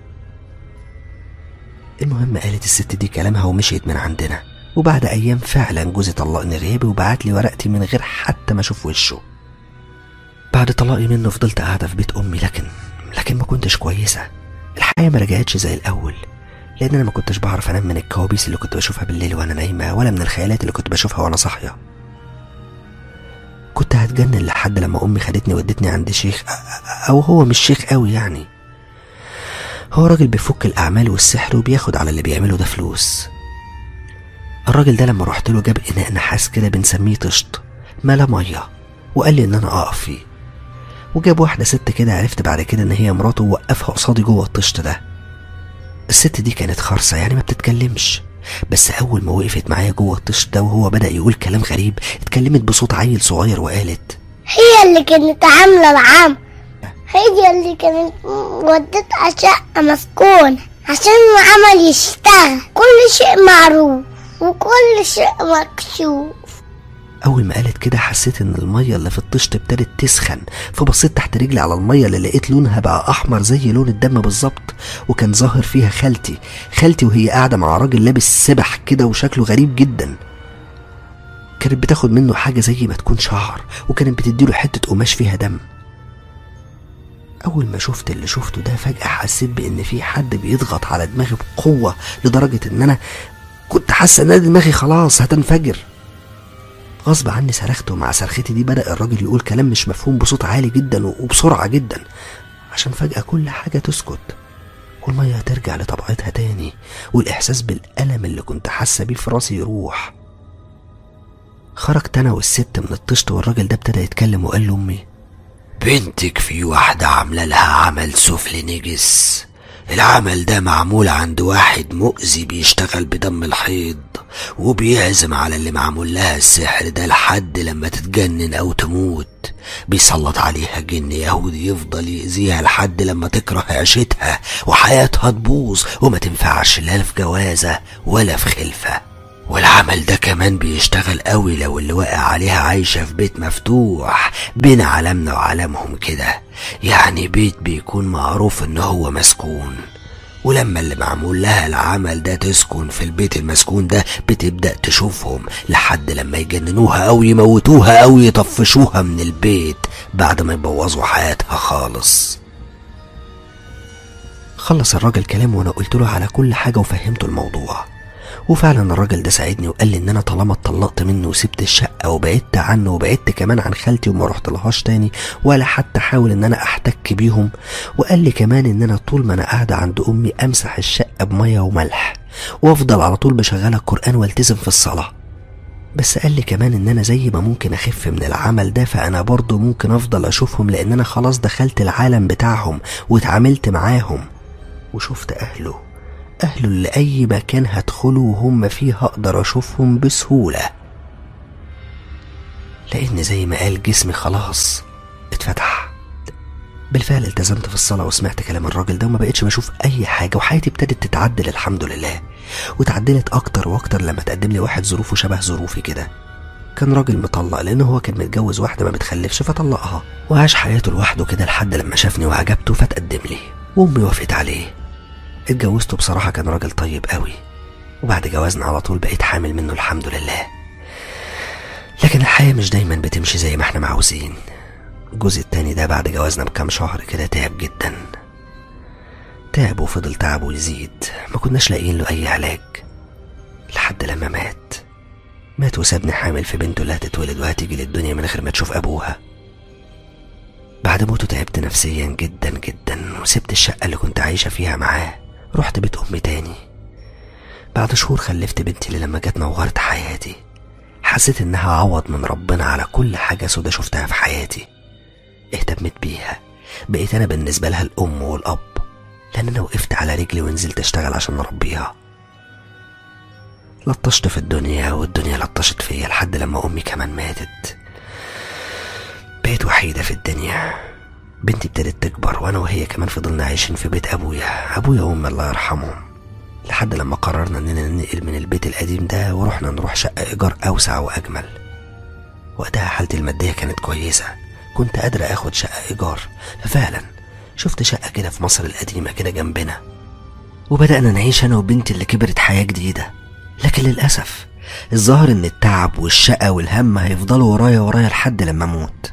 المهم قالت الست دي كلامها ومشيت من عندنا وبعد أيام فعلا جوزي طلقني غيابي وبعت لي ورقتي من غير حتى ما أشوف وشه بعد طلاقي منه فضلت قاعدة في بيت أمي لكن لكن ما كنتش كويسة الحياة ما رجعتش زي الأول لأن أنا ما كنتش بعرف أنام من الكوابيس اللي كنت بشوفها بالليل وأنا نايمة ولا من الخيالات اللي كنت بشوفها وأنا صاحية كنت هتجنن لحد لما أمي خدتني ودتني عند شيخ أ- أو هو مش شيخ قوي يعني هو راجل بيفك الأعمال والسحر وبياخد على اللي بيعمله ده فلوس الراجل ده لما رحت له جاب إناء نحاس كده بنسميه طشت ملا مية وقال لي إن أنا أقف فيه وجاب واحدة ست كده عرفت بعد كده إن هي مراته ووقفها قصادي جوه الطشت ده الست دي كانت خرصة يعني ما بتتكلمش بس أول ما وقفت معايا جوه الطشت ده وهو بدأ يقول كلام غريب اتكلمت بصوت عيل صغير وقالت هي اللي كانت عاملة العام هي اللي كانت ودتها شقة مسكونة عشان العمل يشتغل كل شيء معروف وكل شيء مكشوف أول ما قالت كده حسيت إن المية اللي في الطشت ابتدت تسخن فبصيت تحت رجلي على المية اللي لقيت لونها بقى أحمر زي لون الدم بالظبط وكان ظاهر فيها خالتي خالتي وهي قاعدة مع راجل لابس سبح كده وشكله غريب جدا كانت بتاخد منه حاجة زي ما تكون شعر وكانت بتديله حتة قماش فيها دم أول ما شفت اللي شفته ده فجأة حسيت بإن في حد بيضغط على دماغي بقوة لدرجة إن أنا كنت حاسة إن أنا دماغي خلاص هتنفجر غصب عني صرخت ومع صرختي دي بدأ الراجل يقول كلام مش مفهوم بصوت عالي جدا وبسرعة جدا عشان فجأة كل حاجة تسكت والمية ترجع لطبيعتها تاني والإحساس بالألم اللي كنت حاسة بيه في راسي يروح خرجت أنا والست من الطشت والراجل ده ابتدى يتكلم وقال لأمي بنتك في واحدة عاملة لها عمل سفل نجس العمل ده معمول عند واحد مؤذي بيشتغل بدم الحيض وبيعزم على اللي معمول لها السحر ده لحد لما تتجنن او تموت بيسلط عليها جن يهودي يفضل يأذيها لحد لما تكره عيشتها وحياتها تبوظ وما تنفعش لا في جوازة ولا في خلفة والعمل ده كمان بيشتغل قوي لو اللي واقع عليها عايشة في بيت مفتوح بين عالمنا وعالمهم كده يعني بيت بيكون معروف ان هو مسكون ولما اللي معمول لها العمل ده تسكن في البيت المسكون ده بتبدأ تشوفهم لحد لما يجننوها أو يموتوها أو يطفشوها من البيت بعد ما يبوظوا حياتها خالص خلص الراجل كلامه وانا قلت له على كل حاجه وفهمته الموضوع وفعلا الراجل ده ساعدني وقال لي ان انا طالما اتطلقت منه وسبت الشقه وبعدت عنه وبعدت كمان عن خالتي وما رحت لهاش تاني ولا حتى حاول ان انا احتك بيهم وقال لي كمان ان انا طول ما انا قاعده عند امي امسح الشقه بميه وملح وافضل على طول بشغل القران والتزم في الصلاه بس قال لي كمان ان انا زي ما ممكن اخف من العمل ده فانا برضه ممكن افضل اشوفهم لان انا خلاص دخلت العالم بتاعهم واتعاملت معاهم وشفت اهله اهله اللي اي مكان هدخله وهم فيه هقدر اشوفهم بسهوله لان زي ما قال جسمي خلاص اتفتح بالفعل التزمت في الصلاة وسمعت كلام الراجل ده وما بقتش بشوف أي حاجة وحياتي ابتدت تتعدل الحمد لله وتعدلت أكتر وأكتر لما تقدم لي واحد ظروفه شبه ظروفي كده كان راجل مطلق لأن هو كان متجوز واحدة ما بتخلفش فطلقها وعاش حياته لوحده كده لحد لما شافني وعجبته فتقدم لي وأمي وافقت عليه اتجوزته بصراحة كان راجل طيب قوي وبعد جوازنا على طول بقيت حامل منه الحمد لله لكن الحياة مش دايما بتمشي زي ما احنا معوزين الجزء التاني ده بعد جوازنا بكام شهر كده تعب جدا تعب وفضل تعبه يزيد ما كناش لاقيين له أي علاج لحد لما مات مات وسابني حامل في بنته اللي هتتولد وهتيجي للدنيا من غير ما تشوف أبوها بعد موته تعبت نفسيا جدا جدا وسبت الشقة اللي كنت عايشة فيها معاه رحت بيت أمي تاني بعد شهور خلفت بنتي اللي لما جت نورت حياتي حسيت إنها عوض من ربنا على كل حاجة سودة شفتها في حياتي اهتمت بيها بقيت أنا بالنسبة لها الأم والأب لأن أنا وقفت على رجلي ونزلت أشتغل عشان نربيها لطشت في الدنيا والدنيا لطشت فيا لحد لما أمي كمان ماتت بقيت وحيدة في الدنيا بنتي ابتدت تكبر وأنا وهي كمان فضلنا عايشين في بيت أبويا أبويا وأمي الله يرحمهم لحد لما قررنا إننا ننقل من البيت القديم ده ورحنا نروح شقة إيجار أوسع وأجمل وقتها حالتي المادية كانت كويسة كنت قادرة آخد شقة إيجار ففعلا شفت شقة كده في مصر القديمة كده جنبنا وبدأنا نعيش أنا وبنتي اللي كبرت حياة جديدة لكن للأسف الظاهر إن التعب والشقة والهم هيفضلوا ورايا ورايا لحد لما أموت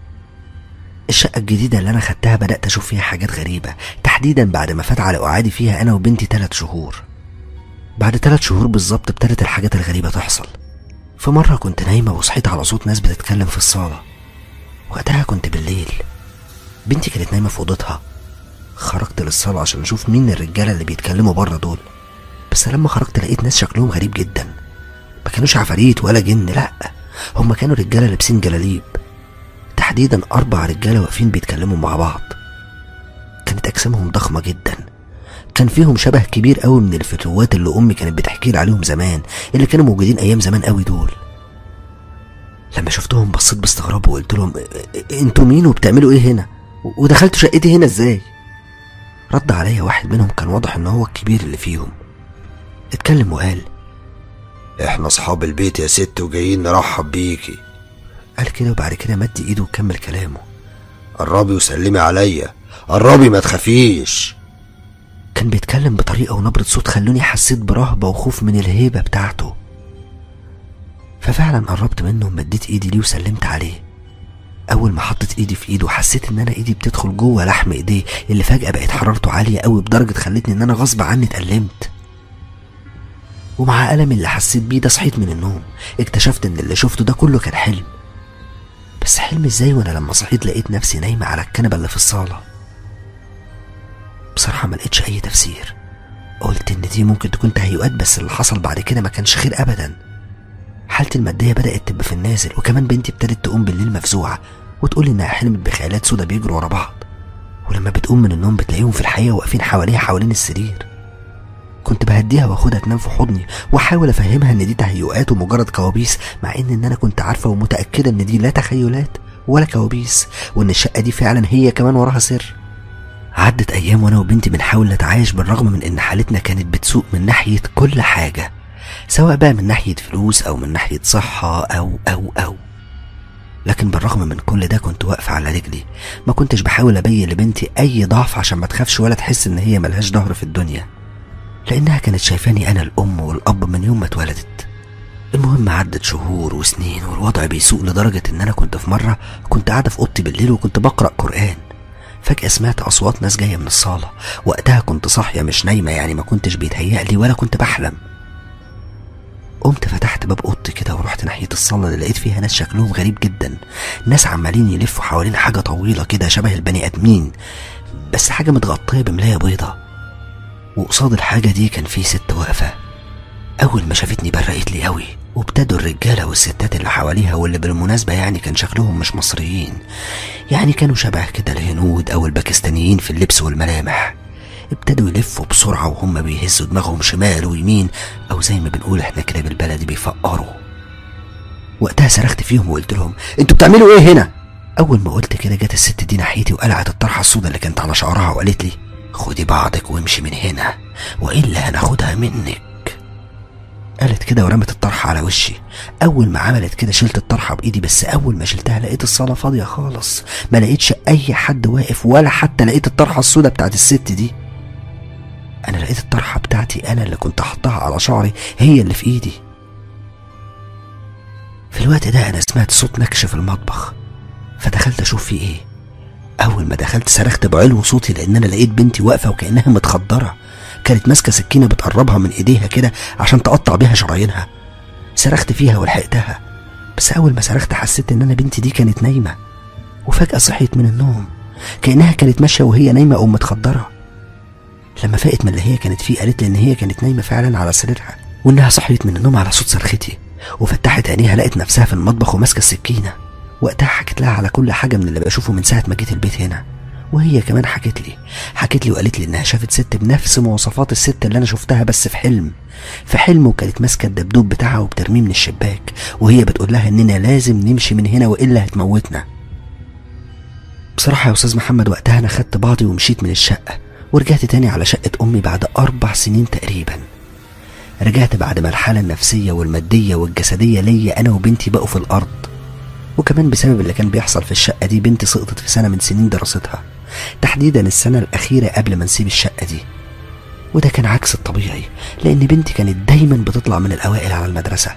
الشقة الجديدة اللي أنا خدتها بدأت أشوف فيها حاجات غريبة تحديدا بعد ما فات على قعادي فيها أنا وبنتي تلات شهور بعد تلات شهور بالظبط ابتدت الحاجات الغريبة تحصل في مرة كنت نايمة وصحيت على صوت ناس بتتكلم في الصالة وقتها كنت بالليل بنتي كانت نايمة في أوضتها خرجت للصالة عشان أشوف مين الرجالة اللي بيتكلموا بره دول بس لما خرجت لقيت ناس شكلهم غريب جدا ما كانوش عفاريت ولا جن لأ هما كانوا رجالة لابسين جلاليب تحديدا أربع رجالة واقفين بيتكلموا مع بعض كانت أجسامهم ضخمة جدا كان فيهم شبه كبير قوي من الفتوات اللي أمي كانت بتحكي لي عليهم زمان اللي كانوا موجودين أيام زمان قوي دول لما شفتهم بصيت باستغراب وقلت لهم انتوا مين وبتعملوا ايه هنا ودخلتوا شقتي هنا ازاي رد عليا واحد منهم كان واضح ان هو الكبير اللي فيهم اتكلم وقال احنا اصحاب البيت يا ست وجايين نرحب بيكي قال كده وبعد كده مد ايده وكمل كلامه قربي وسلمي عليا قربي ما تخافيش كان بيتكلم بطريقة ونبرة صوت خلوني حسيت برهبة وخوف من الهيبة بتاعته ففعلا قربت منه ومديت ايدي ليه وسلمت عليه اول ما حطيت ايدي في ايده حسيت ان انا ايدي بتدخل جوه لحم ايديه اللي فجأة بقت حرارته عالية قوي بدرجة خلتني ان انا غصب عني اتألمت ومع ألمي اللي حسيت بيه ده صحيت من النوم اكتشفت ان اللي شفته ده كله كان حلم بس حلم ازاي وانا لما صحيت لقيت نفسي نايمة على الكنبة اللي في الصالة بصراحة ما لقيتش أي تفسير قلت إن دي ممكن تكون تهيؤات بس اللي حصل بعد كده ما كانش خير أبدا حالتي المادية بدأت تبقى في النازل وكمان بنتي ابتدت تقوم بالليل مفزوعة وتقول إنها حلمت بخيالات سودا بيجروا ورا بعض ولما بتقوم من النوم بتلاقيهم في الحقيقة واقفين حواليها حوالين السرير كنت بهديها واخدها تنام في حضني واحاول افهمها ان دي تهيؤات ومجرد كوابيس مع ان ان انا كنت عارفه ومتاكده ان دي لا تخيلات ولا كوابيس وان الشقه دي فعلا هي كمان وراها سر عدت ايام وانا وبنتي بنحاول نتعايش بالرغم من ان حالتنا كانت بتسوء من ناحيه كل حاجه سواء بقى من ناحيه فلوس او من ناحيه صحه او او او لكن بالرغم من كل ده كنت واقفة على رجلي ما كنتش بحاول أبين لبنتي أي ضعف عشان ما تخافش ولا تحس إن هي ملهاش ظهر في الدنيا لأنها كانت شايفاني أنا الأم والأب من يوم ما اتولدت المهم عدت شهور وسنين والوضع بيسوء لدرجة إن أنا كنت في مرة كنت قاعدة في أوضتي بالليل وكنت بقرأ قرآن فجأة سمعت أصوات ناس جاية من الصالة وقتها كنت صاحية مش نايمة يعني ما كنتش بيتهيألي ولا كنت بحلم قمت فتحت باب اوضتي كده ورحت ناحيه الصاله اللي لقيت فيها ناس شكلهم غريب جدا ناس عمالين يلفوا حوالين حاجه طويله كده شبه البني ادمين بس حاجه متغطيه بملايه بيضه وقصاد الحاجه دي كان في ست واقفه اول ما شافتني برقت لي قوي وابتدوا الرجاله والستات اللي حواليها واللي بالمناسبه يعني كان شكلهم مش مصريين يعني كانوا شبه كده الهنود او الباكستانيين في اللبس والملامح ابتدوا يلفوا بسرعة وهم بيهزوا دماغهم شمال ويمين أو زي ما بنقول احنا كده بالبلدي بيفقروا وقتها صرخت فيهم وقلت لهم انتوا بتعملوا ايه هنا أول ما قلت كده جت الست دي ناحيتي وقلعت الطرحة السوداء اللي كانت على شعرها وقالت لي خدي بعضك وامشي من هنا وإلا هناخدها منك قالت كده ورمت الطرحة على وشي أول ما عملت كده شلت الطرحة بإيدي بس أول ما شلتها لقيت الصالة فاضية خالص ما لقيتش أي حد واقف ولا حتى لقيت الطرحة السوداء بتاعت الست دي انا لقيت الطرحه بتاعتي انا اللي كنت حطها على شعري هي اللي في ايدي في الوقت ده انا سمعت صوت نكش في المطبخ فدخلت اشوف في ايه اول ما دخلت صرخت بعلو صوتي لان انا لقيت بنتي واقفه وكانها متخدره كانت ماسكه سكينه بتقربها من ايديها كده عشان تقطع بيها شرايينها صرخت فيها ولحقتها بس اول ما صرخت حسيت ان انا بنتي دي كانت نايمه وفجاه صحيت من النوم كانها كانت ماشيه وهي نايمه او متخدره لما فاقت من اللي هي كانت فيه قالت لي ان هي كانت نايمه فعلا على سريرها وانها صحيت من النوم على صوت صرختي وفتحت عينيها لقت نفسها في المطبخ وماسكه السكينه وقتها حكيت لها على كل حاجه من اللي بشوفه من ساعه ما جيت البيت هنا وهي كمان حكت لي حكت لي وقالت لي انها شافت ست بنفس مواصفات الست اللي انا شفتها بس في حلم في حلم وكانت ماسكه الدبدوب بتاعها وبترميه من الشباك وهي بتقول لها اننا لازم نمشي من هنا والا هتموتنا بصراحه يا استاذ محمد وقتها انا خدت بعضي ومشيت من الشقه ورجعت تاني على شقه امي بعد اربع سنين تقريبا رجعت بعد ما الحاله النفسيه والماديه والجسديه ليا انا وبنتي بقوا في الارض وكمان بسبب اللي كان بيحصل في الشقه دي بنتي سقطت في سنه من سنين دراستها تحديدا السنه الاخيره قبل ما نسيب الشقه دي وده كان عكس الطبيعي لان بنتي كانت دايما بتطلع من الاوائل على المدرسه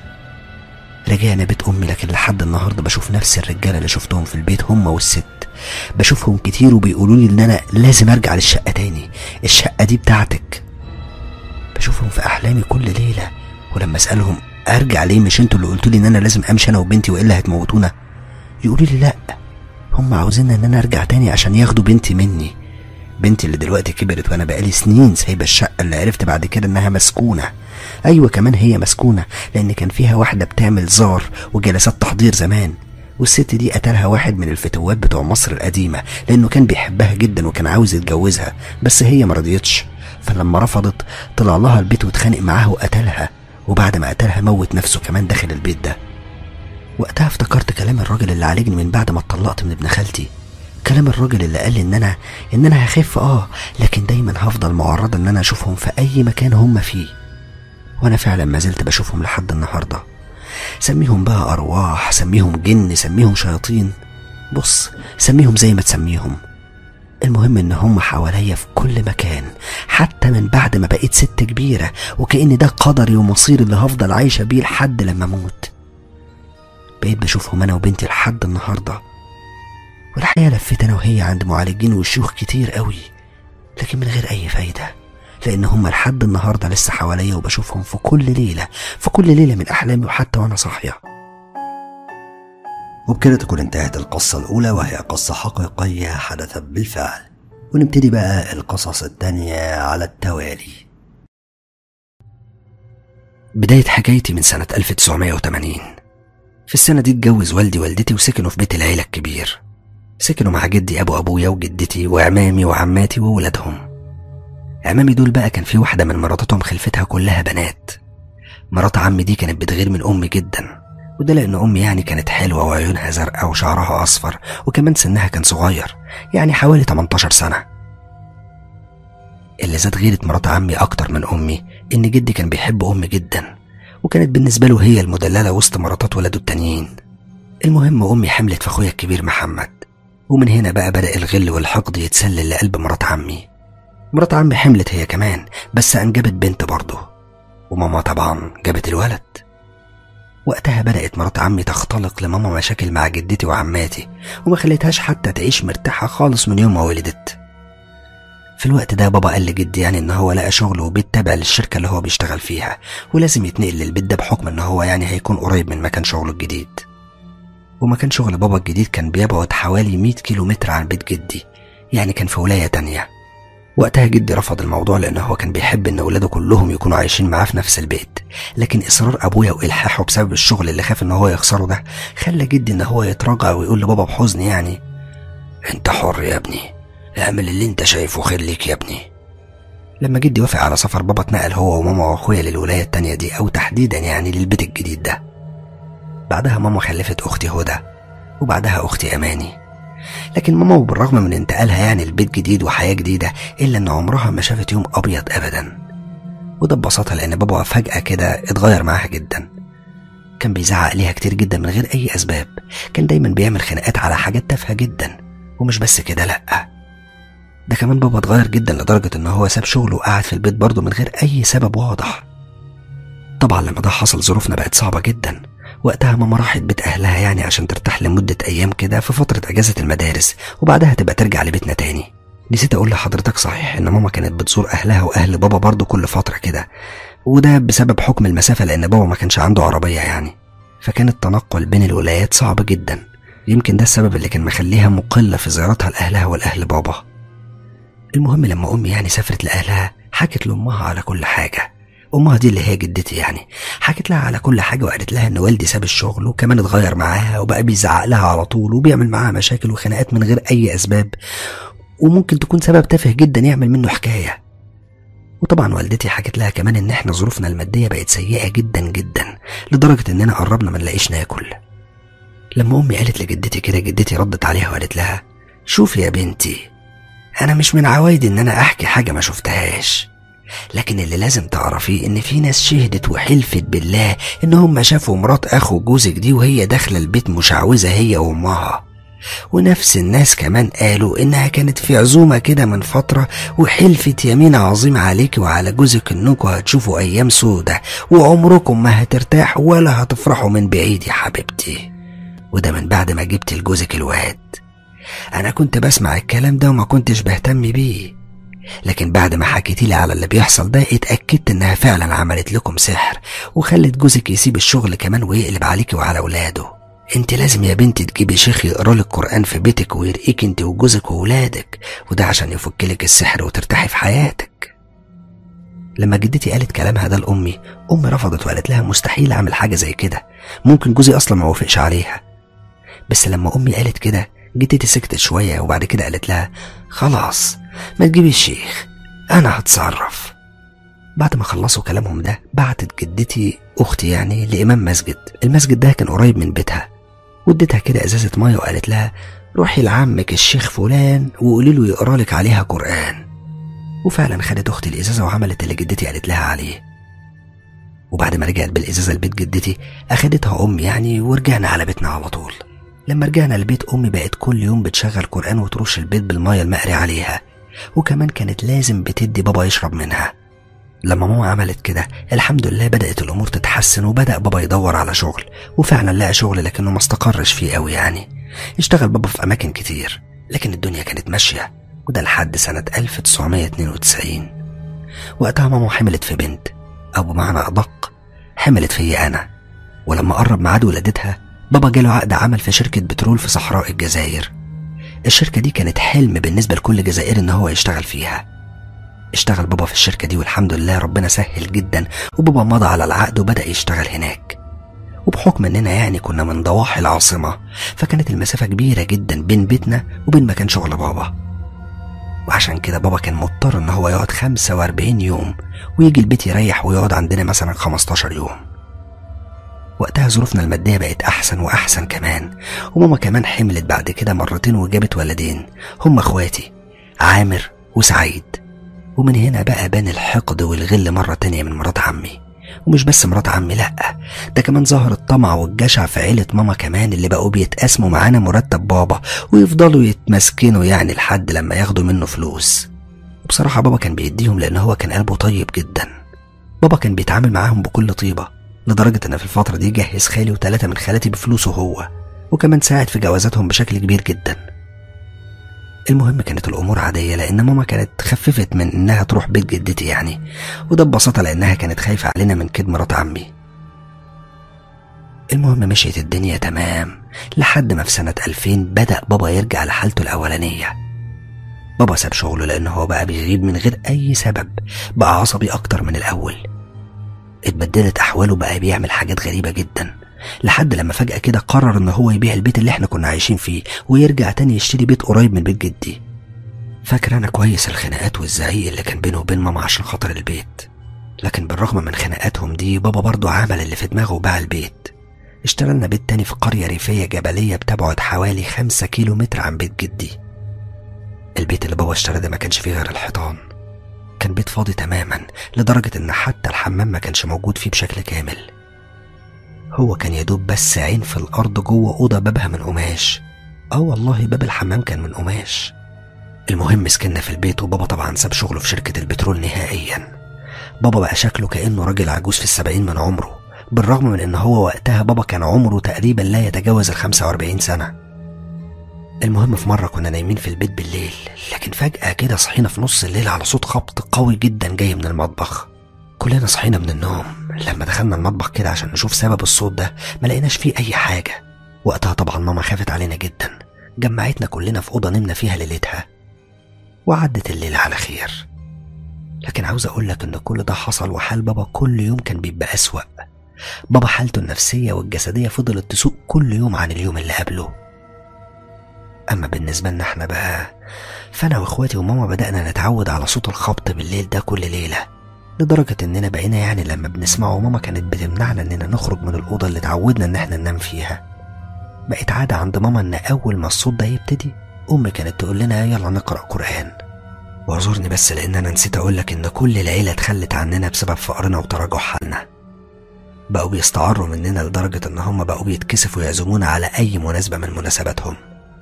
رجعنا بيت امي لكن لحد النهارده بشوف نفس الرجاله اللي شفتهم في البيت هم والست بشوفهم كتير وبيقولوا لي ان انا لازم ارجع للشقه تاني الشقه دي بتاعتك بشوفهم في احلامي كل ليله ولما اسالهم ارجع ليه مش انتوا اللي قلتوا لي ان انا لازم امشي انا وبنتي والا هتموتونا يقولوا لي لا هم عاوزين ان انا ارجع تاني عشان ياخدوا بنتي مني بنتي اللي دلوقتي كبرت وانا بقالي سنين سايبه الشقه اللي عرفت بعد كده انها مسكونه ايوه كمان هي مسكونه لان كان فيها واحده بتعمل زار وجلسات تحضير زمان والست دي قتلها واحد من الفتوات بتوع مصر القديمه لانه كان بيحبها جدا وكان عاوز يتجوزها بس هي مرضيتش فلما رفضت طلع لها البيت واتخانق معاها وقتلها وبعد ما قتلها موت نفسه كمان داخل البيت ده وقتها افتكرت كلام الراجل اللي عالجني من بعد ما اتطلقت من ابن خالتي كلام الراجل اللي قال لي ان انا ان انا هخف اه لكن دايما هفضل معرضه ان انا اشوفهم في اي مكان هم فيه وانا فعلا ما زلت بشوفهم لحد النهارده سميهم بقى ارواح سميهم جن سميهم شياطين بص سميهم زي ما تسميهم المهم ان هم حواليا في كل مكان حتى من بعد ما بقيت ست كبيره وكأن ده قدري ومصيري اللي هفضل عايشه بيه لحد لما اموت بقيت بشوفهم انا وبنتي لحد النهارده والحقيقه لفيت انا وهي عند معالجين وشيوخ كتير قوي لكن من غير اي فايده لان هم لحد النهارده لسه حواليا وبشوفهم في كل ليله في كل ليله من احلامي وحتى وانا صاحيه وبكده تكون انتهت القصة الأولى وهي قصة حقيقية حدثت بالفعل ونبتدي بقى القصص التانية على التوالي بداية حكايتي من سنة 1980 في السنة دي اتجوز والدي والدتي وسكنوا في بيت العيلة الكبير سكنوا مع جدي أبو أبويا وجدتي وعمامي وعماتي وولادهم عمامي دول بقى كان في واحدة من مراتاتهم خلفتها كلها بنات مرات عمي دي كانت بتغير من أمي جدا وده لأن أمي يعني كانت حلوة وعيونها زرقاء وشعرها أصفر وكمان سنها كان صغير يعني حوالي 18 سنة اللي زاد غيرة مرات عمي أكتر من أمي إن جدي كان بيحب أمي جدا وكانت بالنسبة له هي المدللة وسط مراتات ولاده التانيين المهم أمي حملت في أخويا الكبير محمد ومن هنا بقى بدأ الغل والحقد يتسلل لقلب مرات عمي مرات عمي حملت هي كمان بس أنجبت بنت برضه وماما طبعا جابت الولد وقتها بدأت مرات عمي تختلق لماما مشاكل مع جدتي وعماتي وما خليتهاش حتى تعيش مرتاحة خالص من يوم ما ولدت في الوقت ده بابا قال لجدي يعني ان هو لقى شغل وبيت تابع للشركة اللي هو بيشتغل فيها ولازم يتنقل للبيت ده بحكم ان هو يعني هيكون قريب من مكان شغله الجديد ومكان شغل بابا الجديد كان بيبعد حوالي 100 كيلو متر عن بيت جدي يعني كان في ولاية تانية وقتها جدي رفض الموضوع لأن هو كان بيحب إن ولاده كلهم يكونوا عايشين معاه في نفس البيت لكن إصرار أبويا وإلحاحه بسبب الشغل اللي خاف إن هو يخسره ده خلى جدي إن هو يتراجع ويقول لبابا بحزن يعني انت حر يا ابني اعمل اللي انت شايفه خير ليك يا ابني لما جدي وافق على سفر بابا اتنقل هو وماما واخويا للولاية التانية دي أو تحديدا يعني للبيت الجديد ده بعدها ماما خلفت أختي هدى وبعدها أختي أماني لكن ماما بالرغم من انتقالها يعني لبيت جديد وحياة جديدة إلا إن عمرها ما شافت يوم أبيض أبدا وده ببساطة لأن بابا فجأة كده اتغير معاها جدا كان بيزعق ليها كتير جدا من غير أي أسباب كان دايما بيعمل خناقات على حاجات تافهة جدا ومش بس كده لأ ده كمان بابا اتغير جدا لدرجة ان هو ساب شغله وقعد في البيت برضه من غير اي سبب واضح طبعا لما ده حصل ظروفنا بقت صعبة جدا وقتها ماما راحت بيت اهلها يعني عشان ترتاح لمدة ايام كده في فترة اجازة المدارس وبعدها تبقى ترجع لبيتنا تاني نسيت اقول لحضرتك صحيح ان ماما كانت بتزور اهلها واهل بابا برضه كل فترة كده وده بسبب حكم المسافة لان بابا ما كانش عنده عربية يعني فكان التنقل بين الولايات صعب جدا يمكن ده السبب اللي كان مخليها مقلة في زيارتها لأهلها والأهل بابا المهم لما أمي يعني سافرت لأهلها حكت لأمها على كل حاجة أمها دي اللي هي جدتي يعني حكت لها على كل حاجة وقالت لها إن والدي ساب الشغل وكمان اتغير معاها وبقى بيزعق لها على طول وبيعمل معاها مشاكل وخناقات من غير أي أسباب وممكن تكون سبب تافه جدا يعمل منه حكاية وطبعا والدتي حكت لها كمان إن إحنا ظروفنا المادية بقت سيئة جدا جدا لدرجة إننا قربنا ما نلاقيش ناكل لما أمي قالت لجدتي كده جدتي ردت عليها وقالت لها شوفي يا بنتي أنا مش من عوايدي إن أنا أحكي حاجة ما شفتهاش لكن اللي لازم تعرفيه إن في ناس شهدت وحلفت بالله إن هم شافوا مرات أخو جوزك دي وهي داخلة البيت مشعوذة هي وأمها ونفس الناس كمان قالوا إنها كانت في عزومة كده من فترة وحلفت يمين عظيم عليك وعلى جوزك إنكوا هتشوفوا أيام سودة وعمركم ما هترتاح ولا هتفرحوا من بعيد يا حبيبتي وده من بعد ما جبت لجوزك الواد انا كنت بسمع الكلام ده وما كنتش بهتم بيه لكن بعد ما حكيتي لي على اللي بيحصل ده اتأكدت انها فعلا عملت لكم سحر وخلت جوزك يسيب الشغل كمان ويقلب عليكي وعلى ولاده انت لازم يا بنتي تجيبي شيخ يقرا لك قرآن في بيتك ويرقيك انت وجوزك وولادك وده عشان يفك لك السحر وترتاحي في حياتك لما جدتي قالت كلامها ده لأمي أمي رفضت وقالت لها مستحيل أعمل حاجة زي كده ممكن جوزي أصلا ما وافقش عليها بس لما أمي قالت كده جدتي سكتت شوية وبعد كده قالت لها خلاص ما تجيبي الشيخ أنا هتصرف بعد ما خلصوا كلامهم ده بعتت جدتي أختي يعني لإمام مسجد المسجد ده كان قريب من بيتها واديتها كده إزازة مية وقالت لها روحي لعمك الشيخ فلان وقولي له يقرا لك عليها قرآن وفعلا خدت أختي الإزازة وعملت اللي جدتي قالت لها عليه وبعد ما رجعت بالإزازة لبيت جدتي أخدتها أمي يعني ورجعنا على بيتنا على طول لما رجعنا البيت أمي بقت كل يوم بتشغل قرآن وترش البيت بالمية المقري عليها وكمان كانت لازم بتدي بابا يشرب منها لما ماما عملت كده الحمد لله بدأت الأمور تتحسن وبدأ بابا يدور على شغل وفعلا لقى شغل لكنه ما استقرش فيه قوي يعني اشتغل بابا في أماكن كتير لكن الدنيا كانت ماشية وده لحد سنة 1992 وقتها ماما حملت في بنت أو بمعنى أدق حملت فيا أنا ولما قرب ميعاد ولادتها بابا جاله عقد عمل في شركة بترول في صحراء الجزائر الشركة دي كانت حلم بالنسبة لكل جزائري إن هو يشتغل فيها اشتغل بابا في الشركة دي والحمد لله ربنا سهل جدا وبابا مضى على العقد وبدأ يشتغل هناك وبحكم اننا يعني كنا من ضواحي العاصمة فكانت المسافة كبيرة جدا بين بيتنا وبين مكان شغل بابا وعشان كده بابا كان مضطر ان هو يقعد 45 يوم ويجي البيت يريح ويقعد عندنا مثلا 15 يوم وقتها ظروفنا المادية بقت أحسن وأحسن كمان وماما كمان حملت بعد كده مرتين وجابت ولدين هم اخواتي عامر وسعيد ومن هنا بقى بان الحقد والغل مرة تانية من مرات عمي ومش بس مرات عمي لأ ده كمان ظهر الطمع والجشع في عيلة ماما كمان اللي بقوا بيتقاسموا معانا مرتب بابا ويفضلوا يتمسكنوا يعني لحد لما ياخدوا منه فلوس وبصراحة بابا كان بيديهم لأن هو كان قلبه طيب جدا بابا كان بيتعامل معاهم بكل طيبة لدرجة إن في الفترة دي جهز خالي وتلاتة من خالاتي بفلوسه هو وكمان ساعد في جوازاتهم بشكل كبير جدا المهم كانت الأمور عادية لأن ماما كانت خففت من إنها تروح بيت جدتي يعني وده ببساطة لأنها كانت خايفة علينا من كده مرات عمي المهم مشيت الدنيا تمام لحد ما في سنة 2000 بدأ بابا يرجع لحالته الأولانية بابا ساب شغله لأن هو بقى بيغيب من غير أي سبب بقى عصبي أكتر من الأول اتبدلت أحواله بقى بيعمل حاجات غريبة جدا لحد لما فجأة كده قرر إن هو يبيع البيت اللي احنا كنا عايشين فيه ويرجع تاني يشتري بيت قريب من بيت جدي فاكر أنا كويس الخناقات والزعيق اللي كان بينه وبين ماما عشان خاطر البيت لكن بالرغم من خناقاتهم دي بابا برضه عمل اللي في دماغه وباع البيت اشترى لنا بيت تاني في قرية ريفية جبلية بتبعد حوالي خمسة كيلو متر عن بيت جدي البيت اللي بابا اشترى ده ما كانش فيه غير الحيطان كان بيت فاضي تماما لدرجة إن حتى الحمام ما كانش موجود فيه بشكل كامل هو كان يدوب بس عين في الأرض جوه أوضة بابها من قماش آه والله باب الحمام كان من قماش المهم سكننا في البيت وبابا طبعا ساب شغله في شركة البترول نهائيا بابا بقى شكله كأنه راجل عجوز في السبعين من عمره بالرغم من ان هو وقتها بابا كان عمره تقريبا لا يتجاوز ال 45 سنة المهم في مرة كنا نايمين في البيت بالليل لكن فجأة كده صحينا في نص الليل على صوت خبط قوي جدا جاي من المطبخ كلنا صحينا من النوم لما دخلنا المطبخ كده عشان نشوف سبب الصوت ده ما لقيناش فيه أي حاجة وقتها طبعا ماما خافت علينا جدا جمعتنا كلنا في أوضة نمنا فيها ليلتها وعدت الليلة على خير لكن عاوز أقول لك إن كل ده حصل وحال بابا كل يوم كان بيبقى أسوأ بابا حالته النفسية والجسدية فضلت تسوء كل يوم عن اليوم اللي قبله أما بالنسبة لنا احنا بقى فأنا وإخواتي وماما بدأنا نتعود على صوت الخبط بالليل ده كل ليلة لدرجة إننا بقينا يعني لما بنسمعه ماما كانت بتمنعنا إننا نخرج من الأوضة اللي اتعودنا إن احنا ننام فيها بقت عادة عند ماما إن أول ما الصوت ده يبتدي أمي كانت تقول لنا يلا نقرأ قرآن واعذرني بس لأن أنا نسيت أقولك إن كل العيلة اتخلت عننا بسبب فقرنا وتراجع حالنا بقوا بيستعروا مننا لدرجة إن هم بقوا بيتكسفوا يعزمونا على أي مناسبة من مناسباتهم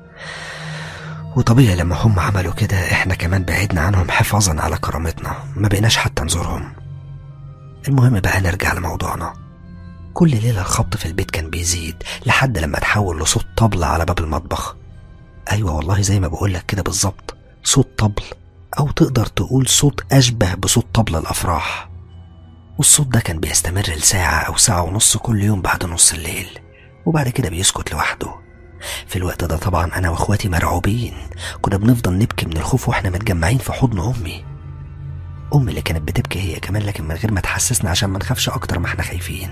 وطبيعي لما هم عملوا كده احنا كمان بعدنا عنهم حفاظا على كرامتنا ما بقيناش حتى نزورهم المهم بقى نرجع لموضوعنا كل ليلة الخبط في البيت كان بيزيد لحد لما تحول لصوت طبل على باب المطبخ أيوة والله زي ما بقولك كده بالظبط صوت طبل أو تقدر تقول صوت أشبه بصوت طبل الأفراح والصوت ده كان بيستمر لساعة أو ساعة ونص كل يوم بعد نص الليل وبعد كده بيسكت لوحده في الوقت ده طبعا أنا وإخواتي مرعوبين كنا بنفضل نبكي من الخوف وإحنا متجمعين في حضن أمي أمي اللي كانت بتبكي هي كمان لكن من غير ما تحسسنا عشان ما نخافش أكتر ما إحنا خايفين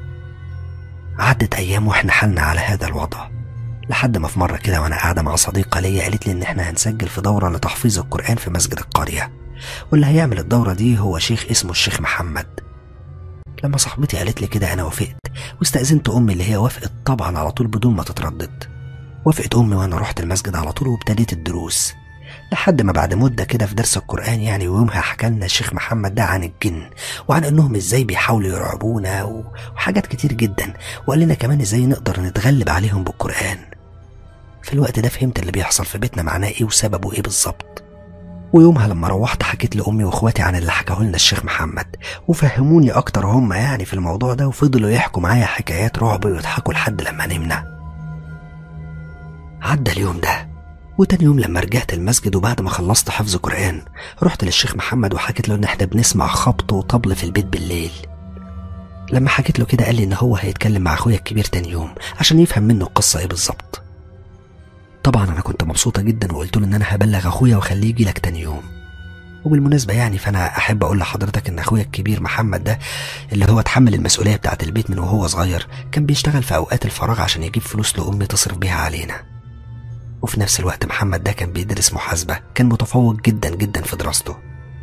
عدت أيام وإحنا حالنا على هذا الوضع لحد ما في مرة كده وأنا قاعدة مع صديقة ليا قالت لي إن إحنا هنسجل في دورة لتحفيظ القرآن في مسجد القرية واللي هيعمل الدورة دي هو شيخ اسمه الشيخ محمد لما صاحبتي قالت لي كده أنا وافقت واستأذنت أمي اللي هي وافقت طبعا على طول بدون ما تتردد وافقت أمي وأنا رحت المسجد على طول وابتديت الدروس لحد ما بعد مدة كده في درس القرآن يعني ويومها حكى لنا الشيخ محمد ده عن الجن وعن انهم ازاي بيحاولوا يرعبونا وحاجات كتير جدا وقال لنا كمان ازاي نقدر نتغلب عليهم بالقرآن في الوقت ده فهمت اللي بيحصل في بيتنا معناه ايه وسببه ايه بالظبط ويومها لما روحت حكيت لأمي وإخواتي عن اللي حكاه لنا الشيخ محمد وفهموني أكتر هم يعني في الموضوع ده وفضلوا يحكوا معايا حكايات رعب ويضحكوا لحد لما نمنا عدى اليوم ده وتاني يوم لما رجعت المسجد وبعد ما خلصت حفظ قرآن رحت للشيخ محمد وحكيت له إن إحنا بنسمع خبط وطبل في البيت بالليل لما حكيت له كده قال لي إن هو هيتكلم مع أخويا الكبير تاني يوم عشان يفهم منه القصة إيه بالظبط طبعا أنا كنت مبسوطة جدا وقلت له إن أنا هبلغ أخويا وأخليه يجي لك تاني يوم وبالمناسبة يعني فأنا أحب أقول لحضرتك إن أخويا الكبير محمد ده اللي هو اتحمل المسؤولية بتاعة البيت من وهو صغير كان بيشتغل في أوقات الفراغ عشان يجيب فلوس لأمي تصرف بيها علينا وفي نفس الوقت محمد ده كان بيدرس محاسبة كان متفوق جدا جدا في دراسته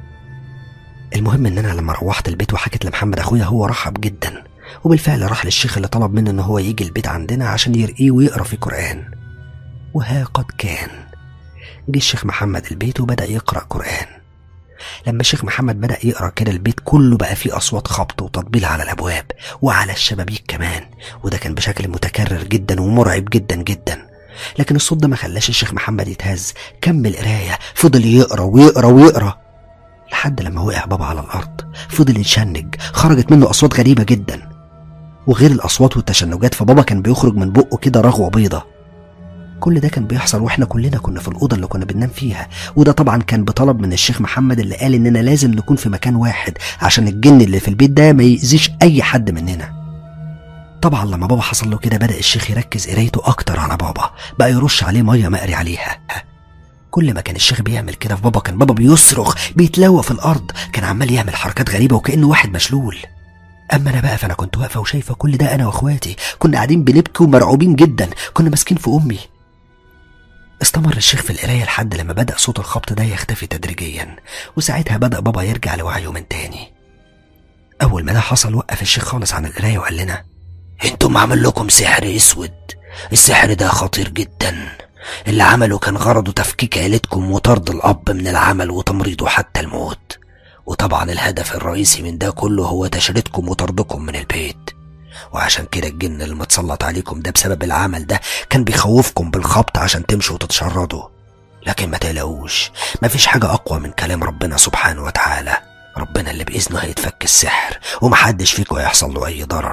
المهم ان انا لما روحت البيت وحكيت لمحمد اخويا هو رحب جدا وبالفعل راح للشيخ اللي طلب منه ان هو يجي البيت عندنا عشان يرقيه ويقرا في قرآن وها قد كان جه الشيخ محمد البيت وبدأ يقرأ قرآن لما الشيخ محمد بدأ يقرأ كده البيت كله بقى فيه أصوات خبط وتطبيل على الأبواب وعلى الشبابيك كمان وده كان بشكل متكرر جدا ومرعب جدا جدا لكن الصوت ده ما خلاش الشيخ محمد يتهز كمل قراية فضل يقرا ويقرا ويقرا لحد لما وقع بابا على الأرض فضل يتشنج خرجت منه أصوات غريبة جدا وغير الأصوات والتشنجات فبابا كان بيخرج من بقه كده رغوة بيضة كل ده كان بيحصل واحنا كلنا كنا في الأوضة اللي كنا بننام فيها وده طبعا كان بطلب من الشيخ محمد اللي قال إننا لازم نكون في مكان واحد عشان الجن اللي في البيت ده ما يأذيش أي حد مننا طبعا لما بابا حصل له كده بدأ الشيخ يركز قرايته أكتر على بابا بقى يرش عليه مية مقري عليها كل ما كان الشيخ بيعمل كده في بابا كان بابا بيصرخ بيتلوى في الأرض كان عمال يعمل حركات غريبة وكأنه واحد مشلول أما أنا بقى فأنا كنت واقفة وشايفة كل ده أنا وإخواتي كنا قاعدين بنبكي ومرعوبين جدا كنا ماسكين في أمي استمر الشيخ في القراية لحد لما بدأ صوت الخبط ده يختفي تدريجيا وساعتها بدأ بابا يرجع لوعيه من تاني أول ما ده حصل وقف الشيخ خالص عن القراية وقال لنا انتم عمل لكم سحر اسود السحر ده خطير جدا اللي عمله كان غرضه تفكيك عيلتكم وطرد الاب من العمل وتمريضه حتى الموت وطبعا الهدف الرئيسي من ده كله هو تشردكم وطردكم من البيت وعشان كده الجن اللي متسلط عليكم ده بسبب العمل ده كان بيخوفكم بالخبط عشان تمشوا وتتشردوا لكن ما تقلقوش مفيش حاجة أقوى من كلام ربنا سبحانه وتعالى ربنا اللي بإذنه هيتفك السحر ومحدش فيكم هيحصل له أي ضرر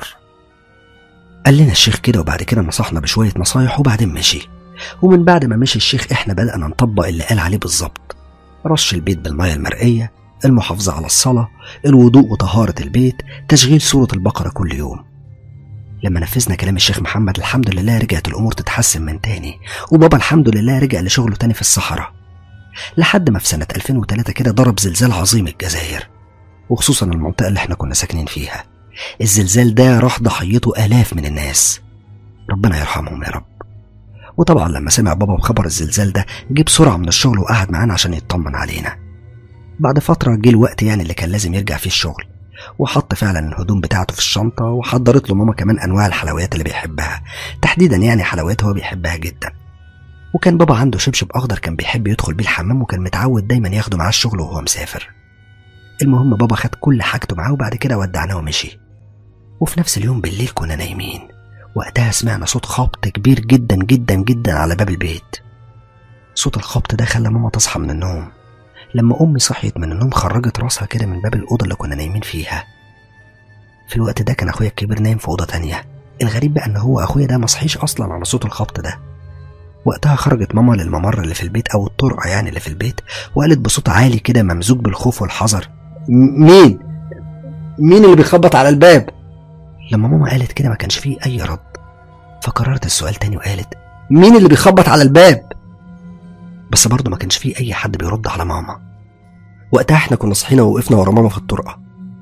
قال لنا الشيخ كده وبعد كده نصحنا بشوية نصايح وبعدين مشي ومن بعد ما مشي الشيخ احنا بدأنا نطبق اللي قال عليه بالظبط رش البيت بالمية المرئية المحافظة على الصلاة الوضوء وطهارة البيت تشغيل سورة البقرة كل يوم لما نفذنا كلام الشيخ محمد الحمد لله رجعت الأمور تتحسن من تاني وبابا الحمد لله رجع لشغله تاني في الصحراء لحد ما في سنة 2003 كده ضرب زلزال عظيم الجزائر وخصوصا المنطقة اللي احنا كنا ساكنين فيها الزلزال ده راح ضحيته آلاف من الناس ربنا يرحمهم يا رب وطبعا لما سمع بابا بخبر الزلزال ده جه بسرعة من الشغل وقعد معانا عشان يطمن علينا بعد فترة جه الوقت يعني اللي كان لازم يرجع فيه الشغل وحط فعلا الهدوم بتاعته في الشنطة وحضرت له ماما كمان أنواع الحلويات اللي بيحبها تحديدا يعني حلويات هو بيحبها جدا وكان بابا عنده شبشب أخضر كان بيحب يدخل بيه الحمام وكان متعود دايما ياخده معاه الشغل وهو مسافر المهم بابا خد كل حاجته معاه وبعد كده ودعناه ومشي وفي نفس اليوم بالليل كنا نايمين وقتها سمعنا صوت خبط كبير جدا جدا جدا على باب البيت صوت الخبط ده خلى ماما تصحى من النوم لما أمي صحيت من النوم خرجت راسها كده من باب الأوضة اللي كنا نايمين فيها في الوقت ده كان أخويا الكبير نايم في أوضة تانية الغريب بقى إن هو أخويا ده مصحيش أصلا على صوت الخبط ده وقتها خرجت ماما للممر اللي في البيت أو الطرقة يعني اللي في البيت وقالت بصوت عالي كده ممزوج بالخوف والحذر مين؟ مين اللي بيخبط على الباب؟ لما ماما قالت كده ما كانش فيه أي رد فكررت السؤال تاني وقالت مين اللي بيخبط على الباب؟ بس برضه ما كانش فيه أي حد بيرد على ماما وقتها احنا كنا صحينا ووقفنا ورا ماما في الطرقة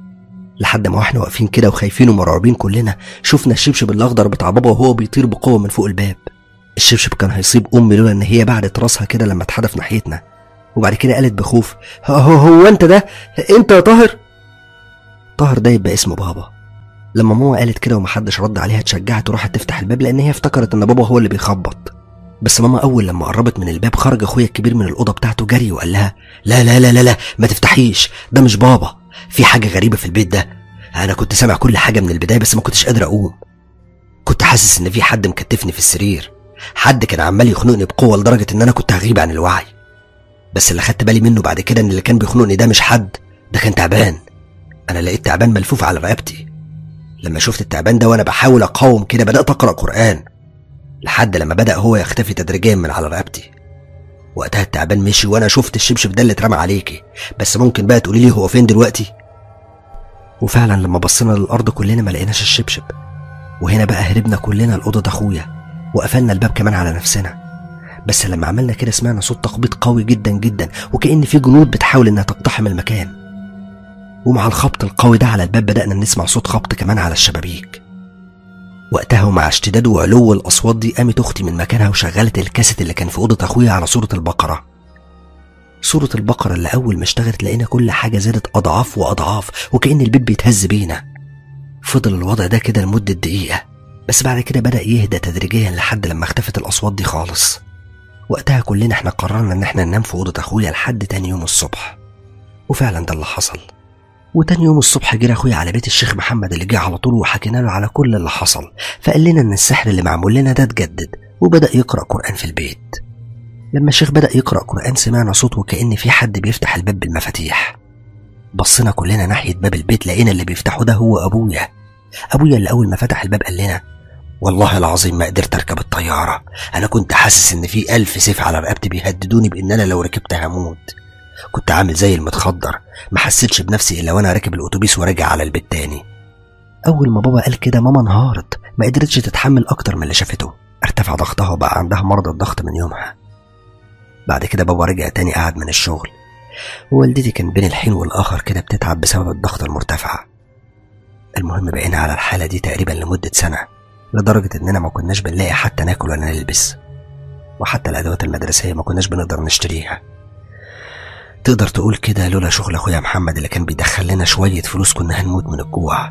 لحد ما واحنا واقفين كده وخايفين ومرعوبين كلنا شفنا الشبشب الأخضر بتاع بابا وهو بيطير بقوة من فوق الباب الشبشب كان هيصيب أمي لولا إن هي بعدت راسها كده لما اتحدف ناحيتنا وبعد كده قالت بخوف هو, هو أنت ده؟ أنت يا طاهر؟ طاهر ده يبقى اسمه بابا لما ماما قالت كده ومحدش رد عليها اتشجعت وراحت تفتح الباب لان هي افتكرت ان بابا هو اللي بيخبط بس ماما اول لما قربت من الباب خرج اخويا الكبير من الاوضه بتاعته جري وقال لها لا لا لا لا لا ما تفتحيش ده مش بابا في حاجه غريبه في البيت ده انا كنت سامع كل حاجه من البدايه بس ما كنتش قادر اقوم كنت حاسس ان في حد مكتفني في السرير حد كان عمال يخنقني بقوه لدرجه ان انا كنت هغيب عن الوعي بس اللي خدت بالي منه بعد كده ان اللي كان بيخنقني ده مش حد ده كان تعبان انا لقيت تعبان ملفوف على رقبتي لما شفت التعبان ده وانا بحاول اقاوم كده بدات اقرا قران لحد لما بدا هو يختفي تدريجيا من على رقبتي وقتها التعبان مشي وانا شفت الشبشب ده اللي اترمى عليكي بس ممكن بقى تقولي لي هو فين دلوقتي وفعلا لما بصينا للارض كلنا ما لقيناش الشبشب وهنا بقى هربنا كلنا لاوضه اخويا وقفلنا الباب كمان على نفسنا بس لما عملنا كده سمعنا صوت تخبيط قوي جدا جدا وكأن في جنود بتحاول انها تقتحم المكان ومع الخبط القوي ده على الباب بدأنا نسمع صوت خبط كمان على الشبابيك وقتها ومع اشتداد وعلو الأصوات دي قامت أختي من مكانها وشغلت الكاسيت اللي كان في أوضة أخويا على صورة البقرة صورة البقرة اللي أول ما اشتغلت لقينا كل حاجة زادت أضعاف وأضعاف وكأن البيت بيتهز بينا فضل الوضع ده كده لمدة دقيقة بس بعد كده بدأ يهدى تدريجيا لحد لما اختفت الأصوات دي خالص وقتها كلنا احنا قررنا ان احنا ننام في أوضة أخويا لحد تاني يوم الصبح وفعلا ده اللي حصل وتاني يوم الصبح جرى اخويا على بيت الشيخ محمد اللي جه على طول وحكينا له على كل اللي حصل فقال لنا ان السحر اللي معمول لنا ده اتجدد وبدا يقرا قران في البيت لما الشيخ بدا يقرا قران سمعنا صوت وكان في حد بيفتح الباب بالمفاتيح بصينا كلنا ناحيه باب البيت لقينا اللي بيفتحه ده هو ابويا ابويا اللي اول ما فتح الباب قال لنا والله العظيم ما قدرت اركب الطياره انا كنت حاسس ان في الف سيف على رقبتي بيهددوني بان انا لو ركبت هموت كنت عامل زي المتخدر ما حسيتش بنفسي الا وانا راكب الاتوبيس وراجع على البيت تاني اول ما بابا قال كده ماما انهارت ما قدرتش تتحمل اكتر من اللي شافته ارتفع ضغطها وبقى عندها مرض الضغط من يومها بعد كده بابا رجع تاني قعد من الشغل ووالدتي كان بين الحين والاخر كده بتتعب بسبب الضغط المرتفع المهم بقينا على الحالة دي تقريبا لمدة سنة لدرجة إننا ما كناش بنلاقي حتى ناكل ولا نلبس وحتى الأدوات المدرسية ما كناش بنقدر نشتريها تقدر تقول كده لولا شغل اخويا محمد اللي كان بيدخل لنا شوية فلوس كنا هنموت من الجوع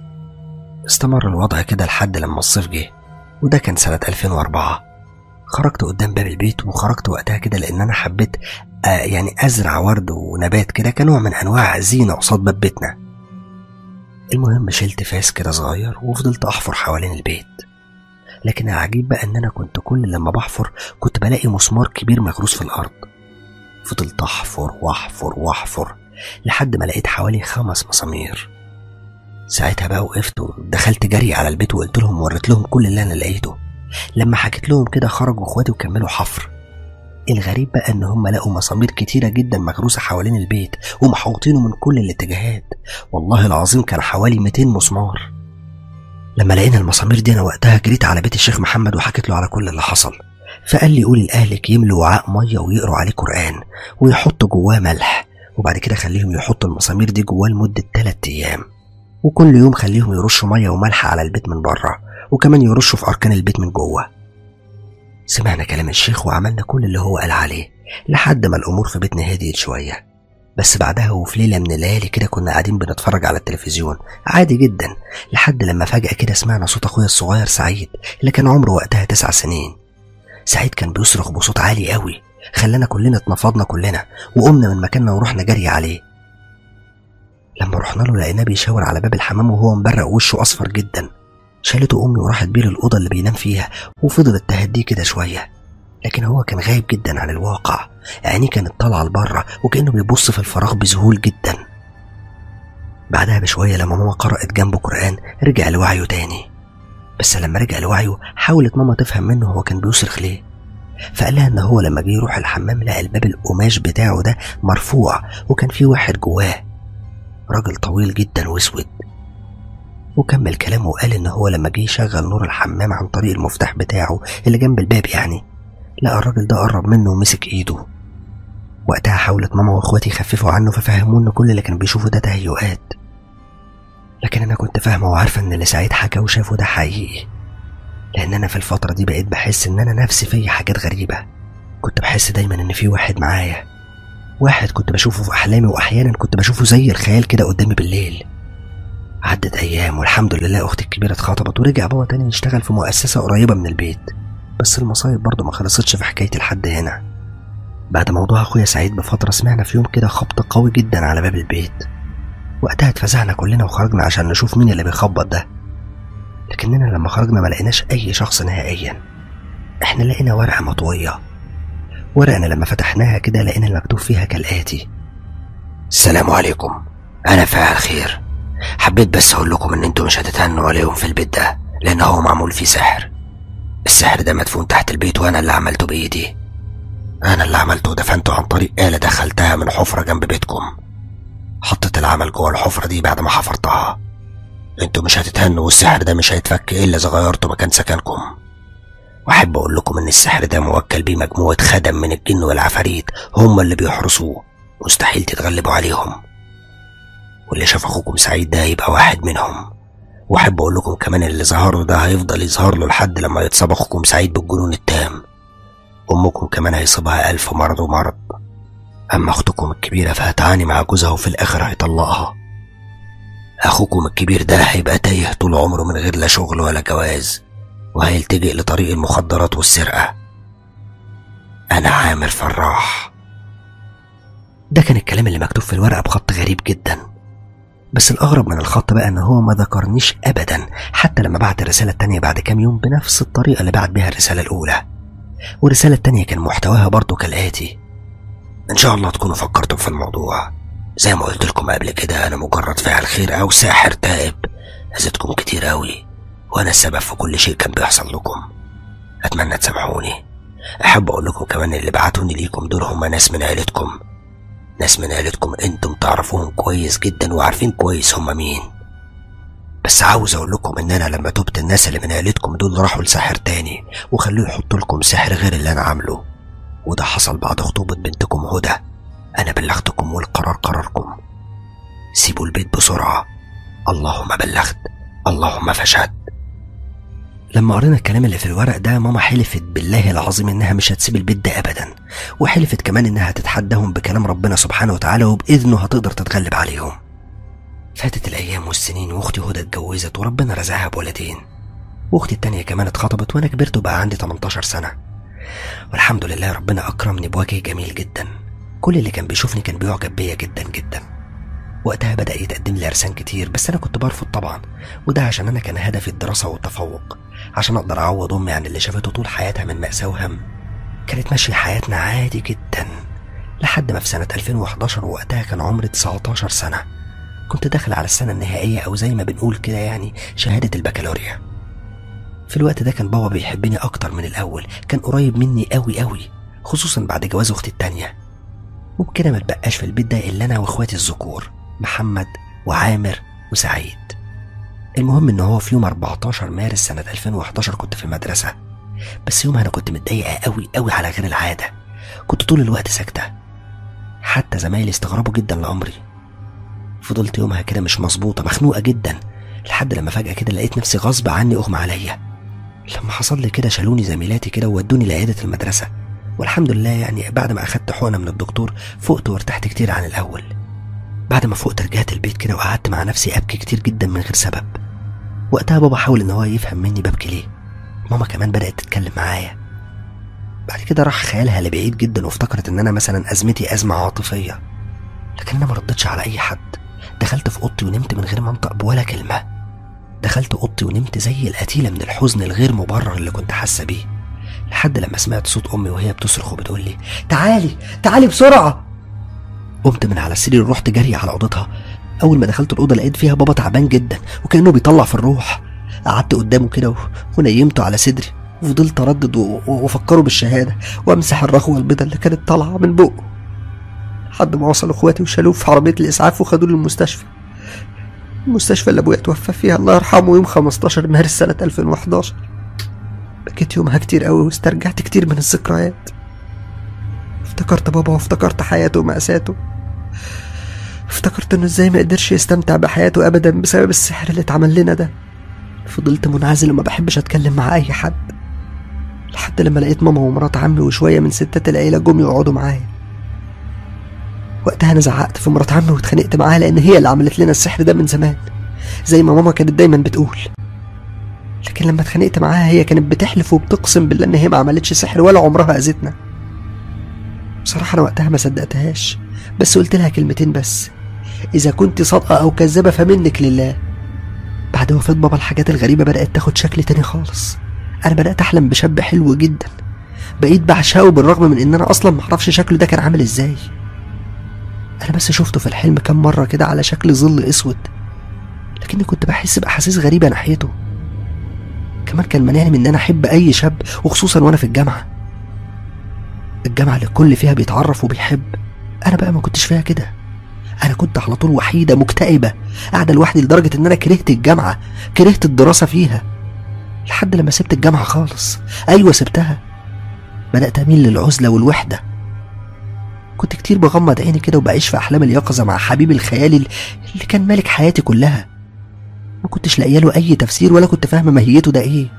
استمر الوضع كده لحد لما الصيف جه وده كان سنة 2004 خرجت قدام باب البيت وخرجت وقتها كده لأن أنا حبيت آه يعني أزرع ورد ونبات كده كنوع من أنواع زينة قصاد باب بيتنا المهم شلت فاس كده صغير وفضلت أحفر حوالين البيت لكن العجيب بقى ان انا كنت كل لما بحفر كنت بلاقي مسمار كبير مغروس في الارض فضلت احفر واحفر واحفر لحد ما لقيت حوالي خمس مسامير ساعتها بقى وقفت ودخلت جري على البيت وقلت لهم وريت لهم كل اللي انا لقيته لما حكيت لهم كده خرجوا اخواتي وكملوا حفر الغريب بقى ان هم لقوا مسامير كتيرة جدا مغروسة حوالين البيت ومحوطينه من كل الاتجاهات والله العظيم كان حوالي 200 مسمار لما لقينا المسامير دي انا وقتها جريت على بيت الشيخ محمد وحكيت له على كل اللي حصل فقال لي قولي لاهلك يملوا وعاء ميه ويقروا عليه قران ويحطوا جواه ملح وبعد كده خليهم يحطوا المسامير دي جواه لمده 3 ايام وكل يوم خليهم يرشوا ميه وملح على البيت من بره وكمان يرشوا في اركان البيت من جوه سمعنا كلام الشيخ وعملنا كل اللي هو قال عليه لحد ما الامور في بيتنا هديت شويه بس بعدها وفي ليله من الليالي كده كنا قاعدين بنتفرج على التلفزيون عادي جدا لحد لما فجاه كده سمعنا صوت اخويا الصغير سعيد اللي كان عمره وقتها تسع سنين سعيد كان بيصرخ بصوت عالي قوي خلانا كلنا اتنفضنا كلنا وقمنا من مكاننا ورحنا جري عليه لما رحنا له لقيناه بيشاور على باب الحمام وهو مبرق وشه اصفر جدا شالته امي وراحت بيه للاوضه اللي بينام فيها وفضلت تهديه كده شويه لكن هو كان غايب جدا عن الواقع عينيه كانت طالعه لبره وكانه بيبص في الفراغ بذهول جدا بعدها بشويه لما ماما قرأت جنبه قرآن رجع لوعيه تاني بس لما رجع لوعيه حاولت ماما تفهم منه هو كان بيصرخ ليه فقال لها ان هو لما جه يروح الحمام لقى الباب القماش بتاعه ده مرفوع وكان فيه واحد جواه راجل طويل جدا واسود وكمل كلامه وقال ان هو لما جه يشغل نور الحمام عن طريق المفتاح بتاعه اللي جنب الباب يعني لقى الراجل ده قرب منه ومسك ايده وقتها حاولت ماما واخواتي يخففوا عنه ففهموه ان كل اللي كان بيشوفه ده تهيؤات لكن انا كنت فاهمه وعارفه ان اللي سعيد حكى وشافه ده حقيقي لان انا في الفتره دي بقيت بحس ان انا نفسي في حاجات غريبه كنت بحس دايما ان في واحد معايا واحد كنت بشوفه في احلامي واحيانا كنت بشوفه زي الخيال كده قدامي بالليل عدت ايام والحمد لله اختي الكبيره اتخطبت ورجع بابا تاني يشتغل في مؤسسه قريبه من البيت بس المصايب برضه ما خلصتش في حكايتي لحد هنا بعد موضوع اخويا سعيد بفتره سمعنا في يوم كده خبط قوي جدا على باب البيت وقتها اتفزعنا كلنا وخرجنا عشان نشوف مين اللي بيخبط ده لكننا لما خرجنا ما لقيناش اي شخص نهائيا احنا لقينا ورقه مطويه ورقنا لما فتحناها كده لقينا المكتوب فيها كالاتي السلام عليكم انا فاعل خير حبيت بس اقول لكم ان انتوا مش هتتهنوا عليهم في البيت ده لان هو معمول فيه سحر السحر ده مدفون تحت البيت وانا اللي عملته بايدي انا اللي عملته ودفنته عن طريق آلة دخلتها من حفرة جنب بيتكم حطيت العمل جوه الحفرة دي بعد ما حفرتها انتوا مش هتتهنوا والسحر ده مش هيتفك الا اذا غيرتوا مكان سكنكم واحب اقول لكم ان السحر ده موكل بيه مجموعة خدم من الجن والعفاريت هم اللي بيحرسوه مستحيل تتغلبوا عليهم واللي شاف اخوكم سعيد ده يبقى واحد منهم واحب اقول لكم كمان اللي ظهر له ده هيفضل يظهر له لحد لما يتصاب اخوكم سعيد بالجنون التام امكم كمان هيصيبها الف مرض ومرض اما اختكم الكبيره فهتعاني مع جوزها وفي الاخر هيطلقها اخوكم الكبير ده هيبقى تايه طول عمره من غير لا شغل ولا جواز وهيلتجئ لطريق المخدرات والسرقه انا عامر فراح ده كان الكلام اللي مكتوب في الورقه بخط غريب جدا بس الأغرب من الخط بقى إن هو ما ذكرنيش أبدا حتى لما بعت الرسالة التانية بعد كام يوم بنفس الطريقة اللي بعت بيها الرسالة الأولى والرسالة التانية كان محتواها برضه كالآتي ان شاء الله تكونوا فكرتوا في الموضوع زي ما قلت لكم قبل كده انا مجرد فاعل خير او ساحر تائب اذيتكم كتير قوي وانا السبب في كل شيء كان بيحصل لكم اتمنى تسامحوني احب اقول لكم كمان اللي بعتوني ليكم دول هم ناس من عيلتكم ناس من عيلتكم انتم تعرفوهم كويس جدا وعارفين كويس هم مين بس عاوز اقول لكم ان انا لما تبت الناس اللي من عيلتكم دول راحوا لساحر تاني وخلوه يحط لكم سحر غير اللي انا عامله وده حصل بعد خطوبة بنتكم هدى انا بلغتكم والقرار قراركم سيبوا البيت بسرعة اللهم بلغت اللهم فشهد لما قرينا الكلام اللي في الورق ده ماما حلفت بالله العظيم انها مش هتسيب البيت ده ابدا وحلفت كمان انها هتتحداهم بكلام ربنا سبحانه وتعالى وباذنه هتقدر تتغلب عليهم فاتت الايام والسنين واختي هدى اتجوزت وربنا رزقها بولدين واختي التانية كمان اتخطبت وانا كبرت وبقى عندي 18 سنة والحمد لله ربنا اكرمني بوجه جميل جدا كل اللي كان بيشوفني كان بيعجب بيا جدا جدا وقتها بدأ يتقدم لي عرسان كتير بس أنا كنت برفض طبعا وده عشان أنا كان هدفي الدراسة والتفوق عشان أقدر أعوض أمي عن اللي شافته طول حياتها من مأساة وهم كانت ماشية حياتنا عادي جدا لحد ما في سنة 2011 وقتها كان عمري 19 سنة كنت داخل على السنة النهائية أو زي ما بنقول كده يعني شهادة البكالوريا في الوقت ده كان بابا بيحبني أكتر من الأول كان قريب مني أوي أوي خصوصا بعد جواز أختي التانية وبكده ما تبقاش في البيت ده إلا أنا وإخواتي الذكور محمد وعامر وسعيد المهم إن هو في يوم 14 مارس سنة 2011 كنت في المدرسة بس يومها أنا كنت متضايقة أوي أوي على غير العادة كنت طول الوقت ساكتة حتى زمايلي استغربوا جدا لأمري فضلت يومها كده مش مظبوطة مخنوقة جدا لحد لما فجأة كده لقيت نفسي غصب عني أغمى عليا لما حصل لي كده شالوني زميلاتي كده وودوني لعيادة المدرسة والحمد لله يعني بعد ما أخدت حقنة من الدكتور فقت وارتحت كتير عن الأول بعد ما فقت رجعت البيت كده وقعدت مع نفسي أبكي كتير جدا من غير سبب وقتها بابا حاول إن هو يفهم مني ببكي ليه ماما كمان بدأت تتكلم معايا بعد كده راح خيالها لبعيد جدا وافتكرت إن أنا مثلا أزمتي أزمة عاطفية لكن أنا ما ردتش على أي حد دخلت في أوضتي ونمت من غير ما أنطق بولا كلمة دخلت أوضتي ونمت زي القتيلة من الحزن الغير مبرر اللي كنت حاسة بيه لحد لما سمعت صوت أمي وهي بتصرخ وبتقول لي تعالي تعالي بسرعة قمت من على السرير ورحت جري على أوضتها أول ما دخلت الأوضة لقيت فيها بابا تعبان جدا وكأنه بيطلع في الروح قعدت قدامه كده و- ونيمته على صدري وفضلت أردد و- و- وأفكره بالشهادة وأمسح الرغوة البيضاء اللي كانت طالعة من بقه لحد ما وصلوا إخواتي وشالوه في عربية الإسعاف وخدوه للمستشفى المستشفى اللي أبويا توفى فيها الله يرحمه يوم 15 مارس سنة 2011 بكيت يومها كتير قوي واسترجعت كتير من الذكريات افتكرت بابا وافتكرت حياته ومأساته افتكرت انه ازاي ما قدرش يستمتع بحياته ابدا بسبب السحر اللي اتعمل لنا ده فضلت منعزل وما بحبش اتكلم مع اي حد لحد لما لقيت ماما ومرات عمي وشويه من ستات العيله جم يقعدوا معايا وقتها انا زعقت في مرات عمي واتخانقت معاها لان هي اللي عملت لنا السحر ده من زمان زي ما ماما كانت دايما بتقول لكن لما اتخانقت معاها هي كانت بتحلف وبتقسم بالله ان هي ما عملتش سحر ولا عمرها اذتنا بصراحه انا وقتها ما صدقتهاش بس قلت لها كلمتين بس اذا كنت صادقه او كذابه فمنك لله بعد وفاه بابا الحاجات الغريبه بدات تاخد شكل تاني خالص انا بدات احلم بشاب حلو جدا بقيت بعشقه بالرغم من ان انا اصلا معرفش شكله ده كان عامل ازاي انا بس شفته في الحلم كام مره كده على شكل ظل اسود لكني كنت بحس باحاسيس غريبه ناحيته كمان كان مانعني من ان انا احب اي شاب وخصوصا وانا في الجامعه الجامعه اللي الكل فيها بيتعرف وبيحب انا بقى ما كنتش فيها كده انا كنت على طول وحيده مكتئبه قاعده لوحدي لدرجه ان انا كرهت الجامعه كرهت الدراسه فيها لحد لما سبت الجامعه خالص ايوه سبتها بدات اميل للعزله والوحده كنت كتير بغمض عيني كده وبعيش في احلام اليقظه مع حبيبي الخيالي اللي كان مالك حياتي كلها ما كنتش لاقيه له اي تفسير ولا كنت فاهمه ماهيته ده ايه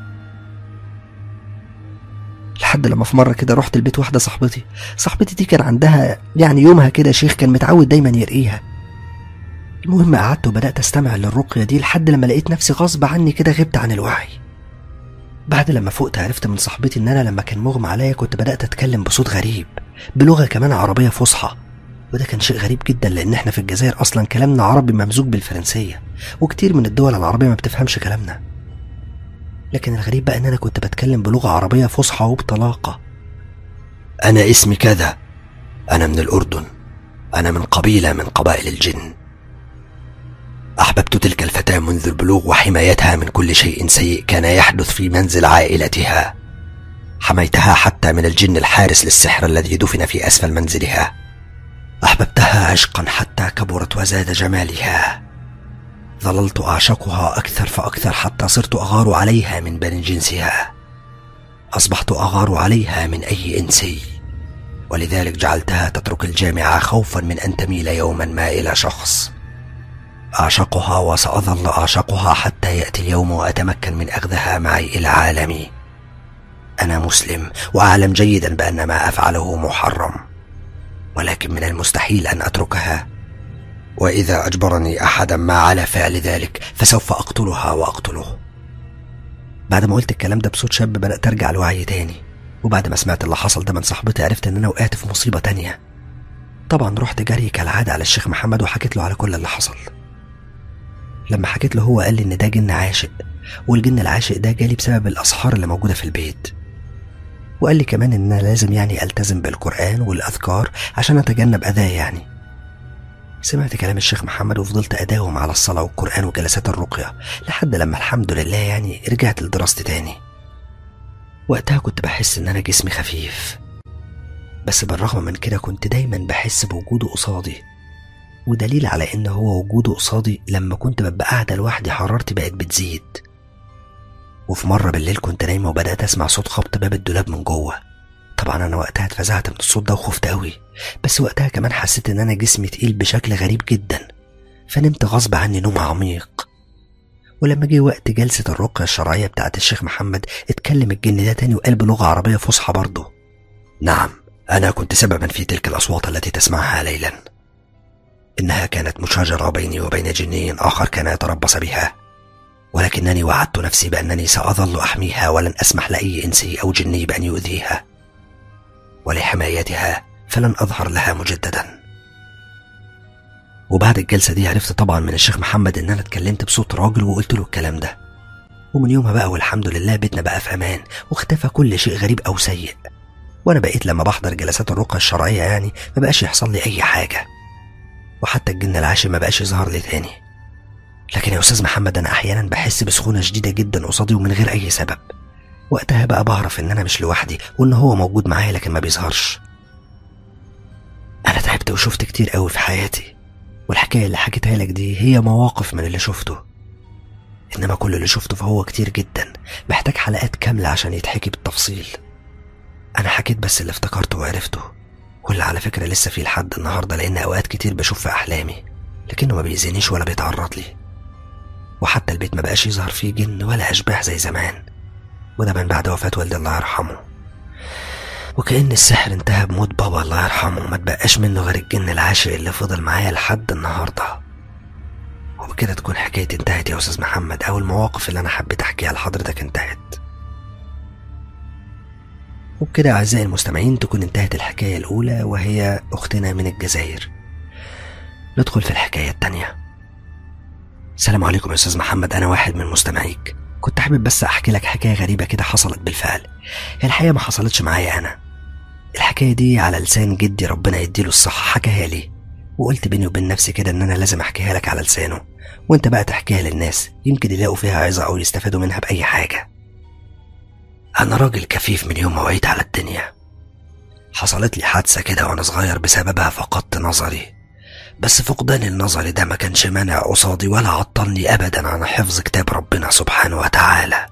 لحد لما في مره كده رحت البيت واحده صاحبتي صاحبتي دي كان عندها يعني يومها كده شيخ كان متعود دايما يرقيها المهم قعدت وبدات استمع للرقيه دي لحد لما لقيت نفسي غصب عني كده غبت عن الوعي بعد لما فقت عرفت من صاحبتي ان انا لما كان مغمى عليا كنت بدات اتكلم بصوت غريب بلغه كمان عربيه فصحى وده كان شيء غريب جدا لان احنا في الجزائر اصلا كلامنا عربي ممزوج بالفرنسيه وكتير من الدول العربيه ما بتفهمش كلامنا لكن الغريب بقى ان انا كنت بتكلم بلغه عربيه فصحى وبطلاقه أنا اسمي كذا أنا من الأردن أنا من قبيلة من قبائل الجن أحببت تلك الفتاة منذ البلوغ وحمايتها من كل شيء سيء كان يحدث في منزل عائلتها حميتها حتى من الجن الحارس للسحر الذي دفن في أسفل منزلها أحببتها عشقا حتى كبرت وزاد جمالها ظللت أعشقها أكثر فأكثر حتى صرت أغار عليها من بني جنسها أصبحت أغار عليها من أي إنسي ولذلك جعلتها تترك الجامعة خوفا من أن تميل يوما ما إلى شخص أعشقها وسأظل أعشقها حتى يأتي اليوم وأتمكن من أخذها معي إلى عالمي أنا مسلم وأعلم جيدا بأن ما أفعله محرم ولكن من المستحيل أن أتركها وإذا أجبرني أحدا ما على فعل ذلك فسوف أقتلها وأقتله بعد ما قلت الكلام ده بصوت شاب بدأت أرجع لوعي تاني وبعد ما سمعت اللي حصل ده من صاحبتي عرفت إن أنا وقعت في مصيبة تانية طبعا رحت جري كالعادة على الشيخ محمد وحكيت له على كل اللي حصل لما حكيت له هو قال لي ان ده جن عاشق والجن العاشق ده جالي بسبب الاسحار اللي موجوده في البيت وقال لي كمان ان انا لازم يعني التزم بالقران والاذكار عشان اتجنب اذاه يعني سمعت كلام الشيخ محمد وفضلت اداوم على الصلاه والقران وجلسات الرقيه لحد لما الحمد لله يعني رجعت لدراستي تاني وقتها كنت بحس ان انا جسمي خفيف بس بالرغم من كده كنت دايما بحس بوجوده قصادي ودليل على ان هو وجوده قصادي لما كنت ببقى قاعده لوحدي حرارتي بقت بتزيد وفي مرة بالليل كنت نايمة وبدأت أسمع صوت خبط باب الدولاب من جوه طبعا أنا وقتها اتفزعت من الصوت ده وخفت أوي بس وقتها كمان حسيت إن أنا جسمي تقيل بشكل غريب جدا فنمت غصب عني نوم عميق ولما جه وقت جلسة الرقية الشرعية بتاعت الشيخ محمد اتكلم الجن ده تاني وقال بلغة عربية فصحى برضه نعم أنا كنت سببا في تلك الأصوات التي تسمعها ليلا إنها كانت مشاجرة بيني وبين جني آخر كان يتربص بها ولكنني وعدت نفسي بأنني سأظل أحميها ولن أسمح لأي إنسي أو جني بأن يؤذيها ولحمايتها فلن أظهر لها مجددا وبعد الجلسة دي عرفت طبعا من الشيخ محمد إن أنا اتكلمت بصوت راجل وقلت له الكلام ده ومن يومها بقى والحمد لله بيتنا بقى في أمان واختفى كل شيء غريب أو سيء وأنا بقيت لما بحضر جلسات الرقية الشرعية يعني ما بقاش يحصل لي أي حاجة وحتى الجن العاشق ما بقاش يظهر لي تاني لكن يا أستاذ محمد أنا أحيانا بحس بسخونة شديدة جدا قصادي ومن غير أي سبب وقتها بقى بعرف إن أنا مش لوحدي وإن هو موجود معايا لكن ما بيظهرش أنا تعبت وشفت كتير قوي في حياتي والحكاية اللي حكيتها لك دي هي مواقف من اللي شفته إنما كل اللي شفته فهو كتير جدا محتاج حلقات كاملة عشان يتحكي بالتفصيل أنا حكيت بس اللي افتكرته وعرفته واللي على فكرة لسه فيه لحد النهاردة لأن أوقات كتير بشوف في أحلامي لكنه ما بيأذينيش ولا بيتعرض لي وحتى البيت ما بقاش يظهر فيه جن ولا أشباح زي زمان وده من بعد وفاة والدي الله يرحمه وكأن السحر انتهى بموت بابا الله يرحمه ما تبقاش منه غير الجن العاشق اللي فضل معايا لحد النهاردة وبكده تكون حكايتي انتهت يا أستاذ محمد أو المواقف اللي أنا حبيت أحكيها لحضرتك انتهت وبكده أعزائي المستمعين تكون انتهت الحكاية الأولى وهي أختنا من الجزائر ندخل في الحكاية التانية السلام عليكم يا أستاذ محمد أنا واحد من مستمعيك كنت حابب بس أحكي لك حكاية غريبة كده حصلت بالفعل هي الحقيقة ما حصلتش معايا أنا الحكاية دي على لسان جدي ربنا يديله الصحة حكاها لي وقلت بيني وبين نفسي كده إن أنا لازم أحكيها لك على لسانه وأنت بقى تحكيها للناس يمكن يلاقوا فيها عظة أو يستفادوا منها بأي حاجة أنا راجل كفيف من يوم ما وعيت على الدنيا حصلت لي حادثة كده وأنا صغير بسببها فقدت نظري بس فقدان النظر ده ما كانش مانع قصادي ولا عطلني أبدا عن حفظ كتاب ربنا سبحانه وتعالى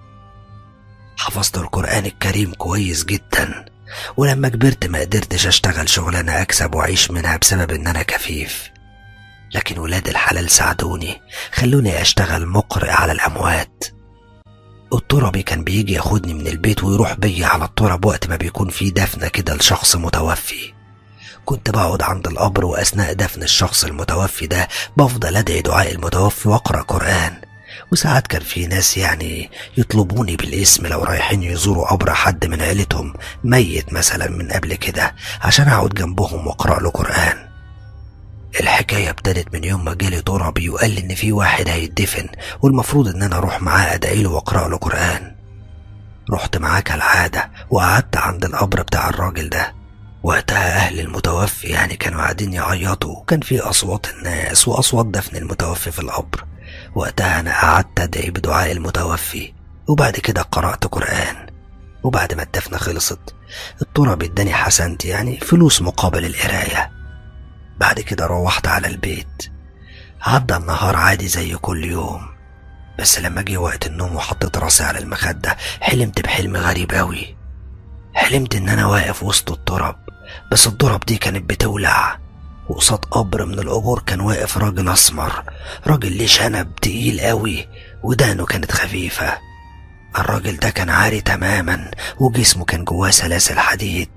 حفظت القرآن الكريم كويس جدا ولما كبرت ما قدرتش أشتغل شغلانة أكسب وأعيش منها بسبب إن أنا كفيف لكن ولاد الحلال ساعدوني خلوني أشتغل مقرئ على الأموات التربي كان بيجي ياخدني من البيت ويروح بيا على التراب وقت ما بيكون في دفنة كده لشخص متوفي كنت بقعد عند القبر وأثناء دفن الشخص المتوفي ده بفضل أدعي دعاء المتوفي وأقرأ قرآن وساعات كان في ناس يعني يطلبوني بالاسم لو رايحين يزوروا قبر حد من عيلتهم ميت مثلا من قبل كده عشان أقعد جنبهم وأقرأ له قرآن الحكاية ابتدت من يوم ما جالي تربي وقال لي إن في واحد هيتدفن والمفروض إن أنا أروح معاه أدعي له وأقرأ له قرآن رحت معاه كالعادة وقعدت عند القبر بتاع الراجل ده وقتها أهل المتوفي يعني كانوا قاعدين يعيطوا وكان في أصوات الناس وأصوات دفن المتوفي في القبر وقتها أنا قعدت أدعي بدعاء المتوفي وبعد كده قرأت قرآن وبعد ما الدفنة خلصت التراب اداني حسنتي يعني فلوس مقابل القراية بعد كده روحت على البيت عدى النهار عادي زي كل يوم بس لما جه وقت النوم وحطيت راسي على المخدة حلمت بحلم غريب أوي حلمت إن أنا واقف وسط التراب بس التراب دي كانت بتولع وقصاد قبر من القبور كان واقف راجل أسمر راجل ليه شنب تقيل قوي ودانه كانت خفيفة الراجل ده كان عاري تماما وجسمه كان جواه سلاسل حديد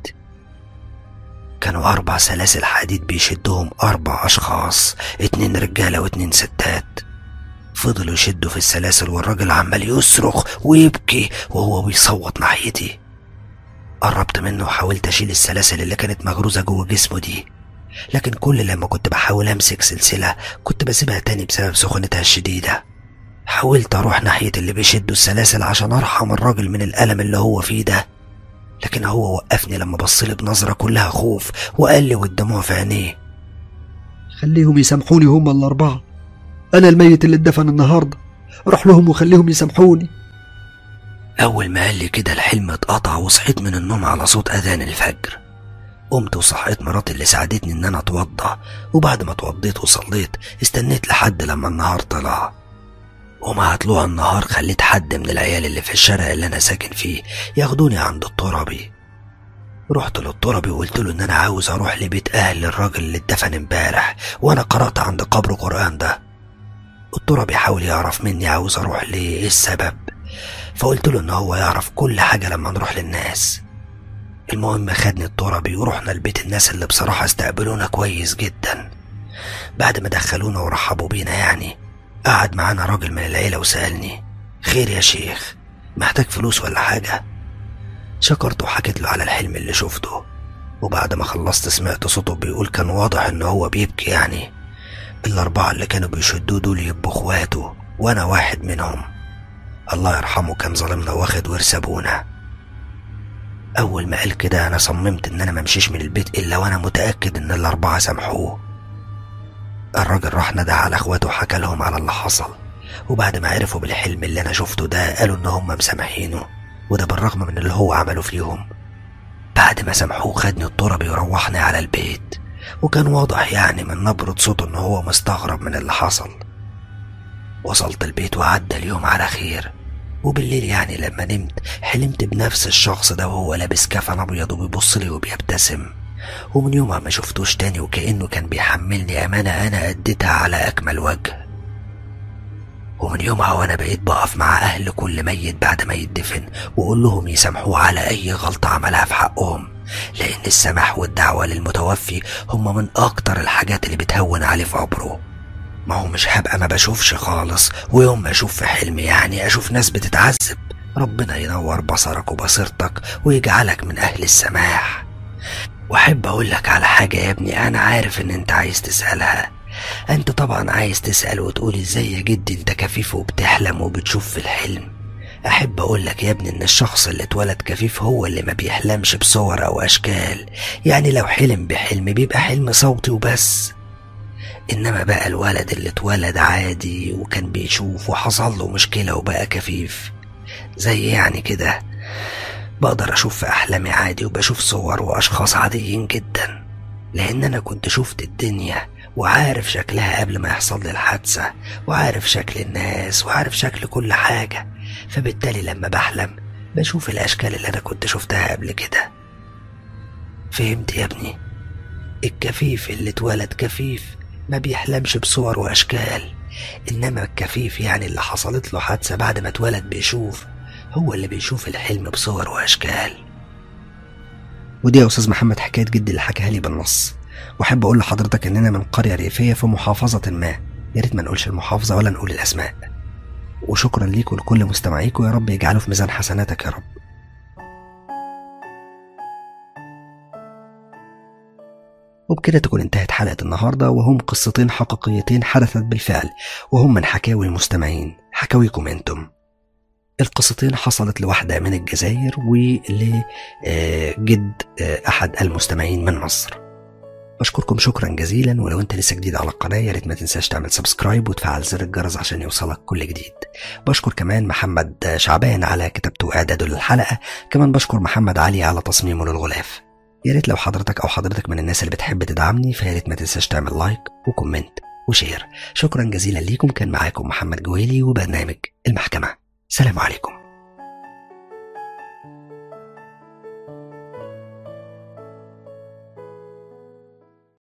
كانوا أربع سلاسل حديد بيشدهم أربع أشخاص اتنين رجالة واتنين ستات فضلوا يشدوا في السلاسل والراجل عمال يصرخ ويبكي وهو بيصوت ناحيتي قربت منه وحاولت أشيل السلاسل اللي كانت مغروزة جوه جسمه دي لكن كل لما كنت بحاول امسك سلسلة كنت بسيبها تاني بسبب سخونتها الشديدة حاولت اروح ناحية اللي بيشدوا السلاسل عشان ارحم الراجل من الألم اللي هو فيه ده لكن هو وقفني لما بصلي بنظرة كلها خوف وقال لي والدموع في عينيه خليهم يسامحوني هم الأربعة أنا الميت اللي اتدفن النهاردة روح لهم وخليهم يسامحوني أول ما قال لي كده الحلم اتقطع وصحيت من النوم على صوت أذان الفجر قمت وصحيت مراتي اللي ساعدتني إن أنا أتوضى وبعد ما اتوضيت وصليت استنيت لحد لما النهار طلع ومع طلوع النهار خليت حد من العيال اللي في الشارع اللي أنا ساكن فيه ياخدوني عند التربي رحت للتربي وقلت له إن أنا عاوز أروح لبيت أهل الراجل اللي اتدفن امبارح وأنا قرأت عند قبر قرآن ده التربي حاول يعرف مني عاوز أروح ليه إيه السبب فقلت له إن هو يعرف كل حاجة لما نروح للناس المهم خدني التربي ورحنا لبيت الناس اللي بصراحة استقبلونا كويس جدا بعد ما دخلونا ورحبوا بينا يعني قعد معانا راجل من العيلة وسألني خير يا شيخ محتاج فلوس ولا حاجة شكرت وحكيت له على الحلم اللي شفته وبعد ما خلصت سمعت صوته بيقول كان واضح ان هو بيبكي يعني الأربعة اللي كانوا بيشدوه دول يبقوا اخواته وأنا واحد منهم الله يرحمه كان ظالمنا واخد ورث أبونا أول ما قال كده أنا صممت إن أنا ممشيش من البيت إلا وأنا متأكد إن الأربعة سامحوه الراجل راح ندى على اخواته وحكى لهم على اللي حصل وبعد ما عرفوا بالحلم اللي انا شفته ده قالوا ان هم مسامحينه وده بالرغم من اللي هو عمله فيهم بعد ما سامحوه خدني التربي وروحني على البيت وكان واضح يعني من نبرة صوته ان هو مستغرب من اللي حصل وصلت البيت وعدى اليوم على خير وبالليل يعني لما نمت حلمت بنفس الشخص ده وهو لابس كفن ابيض وبيبص لي وبيبتسم ومن يومها ما شفتوش تاني وكأنه كان بيحملني أمانة أنا أديتها على أكمل وجه ومن يومها وأنا بقيت بقف مع أهل كل ميت بعد ما يدفن وأقول لهم يسامحوه على أي غلطة عملها في حقهم لأن السماح والدعوة للمتوفي هم من أكتر الحاجات اللي بتهون عليه في عمره ما هو مش هبقى ما بشوفش خالص ويوم ما أشوف في حلمي يعني أشوف ناس بتتعذب ربنا ينور بصرك وبصيرتك ويجعلك من أهل السماح واحب اقول لك على حاجه يا ابني انا عارف ان انت عايز تسالها انت طبعا عايز تسال وتقول ازاي يا جدي انت كفيف وبتحلم وبتشوف في الحلم احب اقول لك يا ابني ان الشخص اللي اتولد كفيف هو اللي ما بيحلمش بصور او اشكال يعني لو حلم بحلم بيبقى حلم صوتي وبس انما بقى الولد اللي اتولد عادي وكان بيشوف وحصل له مشكله وبقى كفيف زي يعني كده بقدر أشوف في أحلامي عادي وبشوف صور وأشخاص عاديين جدا لأن أنا كنت شفت الدنيا وعارف شكلها قبل ما يحصل لي الحادثة وعارف شكل الناس وعارف شكل كل حاجة فبالتالي لما بحلم بشوف الأشكال اللي أنا كنت شفتها قبل كده فهمت يا ابني الكفيف اللي اتولد كفيف ما بيحلمش بصور وأشكال إنما الكفيف يعني اللي حصلت له حادثة بعد ما اتولد بيشوف هو اللي بيشوف الحلم بصور وأشكال ودي يا أستاذ محمد حكاية جدي اللي حكاها لي بالنص وأحب أقول لحضرتك إننا من قرية ريفية في محافظة ما يا ريت ما نقولش المحافظة ولا نقول الأسماء وشكرا ليك ولكل مستمعيك ويا رب يجعله في ميزان حسناتك يا رب وبكده تكون انتهت حلقة النهاردة وهم قصتين حقيقيتين حدثت بالفعل وهم من حكاوي المستمعين حكاويكم انتم القصتين حصلت لواحدة من الجزائر ولجد أحد المستمعين من مصر بشكركم شكرا جزيلا ولو انت لسه جديد على القناة يا ريت ما تنساش تعمل سبسكرايب وتفعل زر الجرس عشان يوصلك كل جديد بشكر كمان محمد شعبان على كتابته وإعداده للحلقة كمان بشكر محمد علي على تصميمه للغلاف يا ريت لو حضرتك أو حضرتك من الناس اللي بتحب تدعمني فيا ريت ما تنساش تعمل لايك وكومنت وشير شكرا جزيلا ليكم كان معاكم محمد جويلي وبرنامج المحكمة سلام عليكم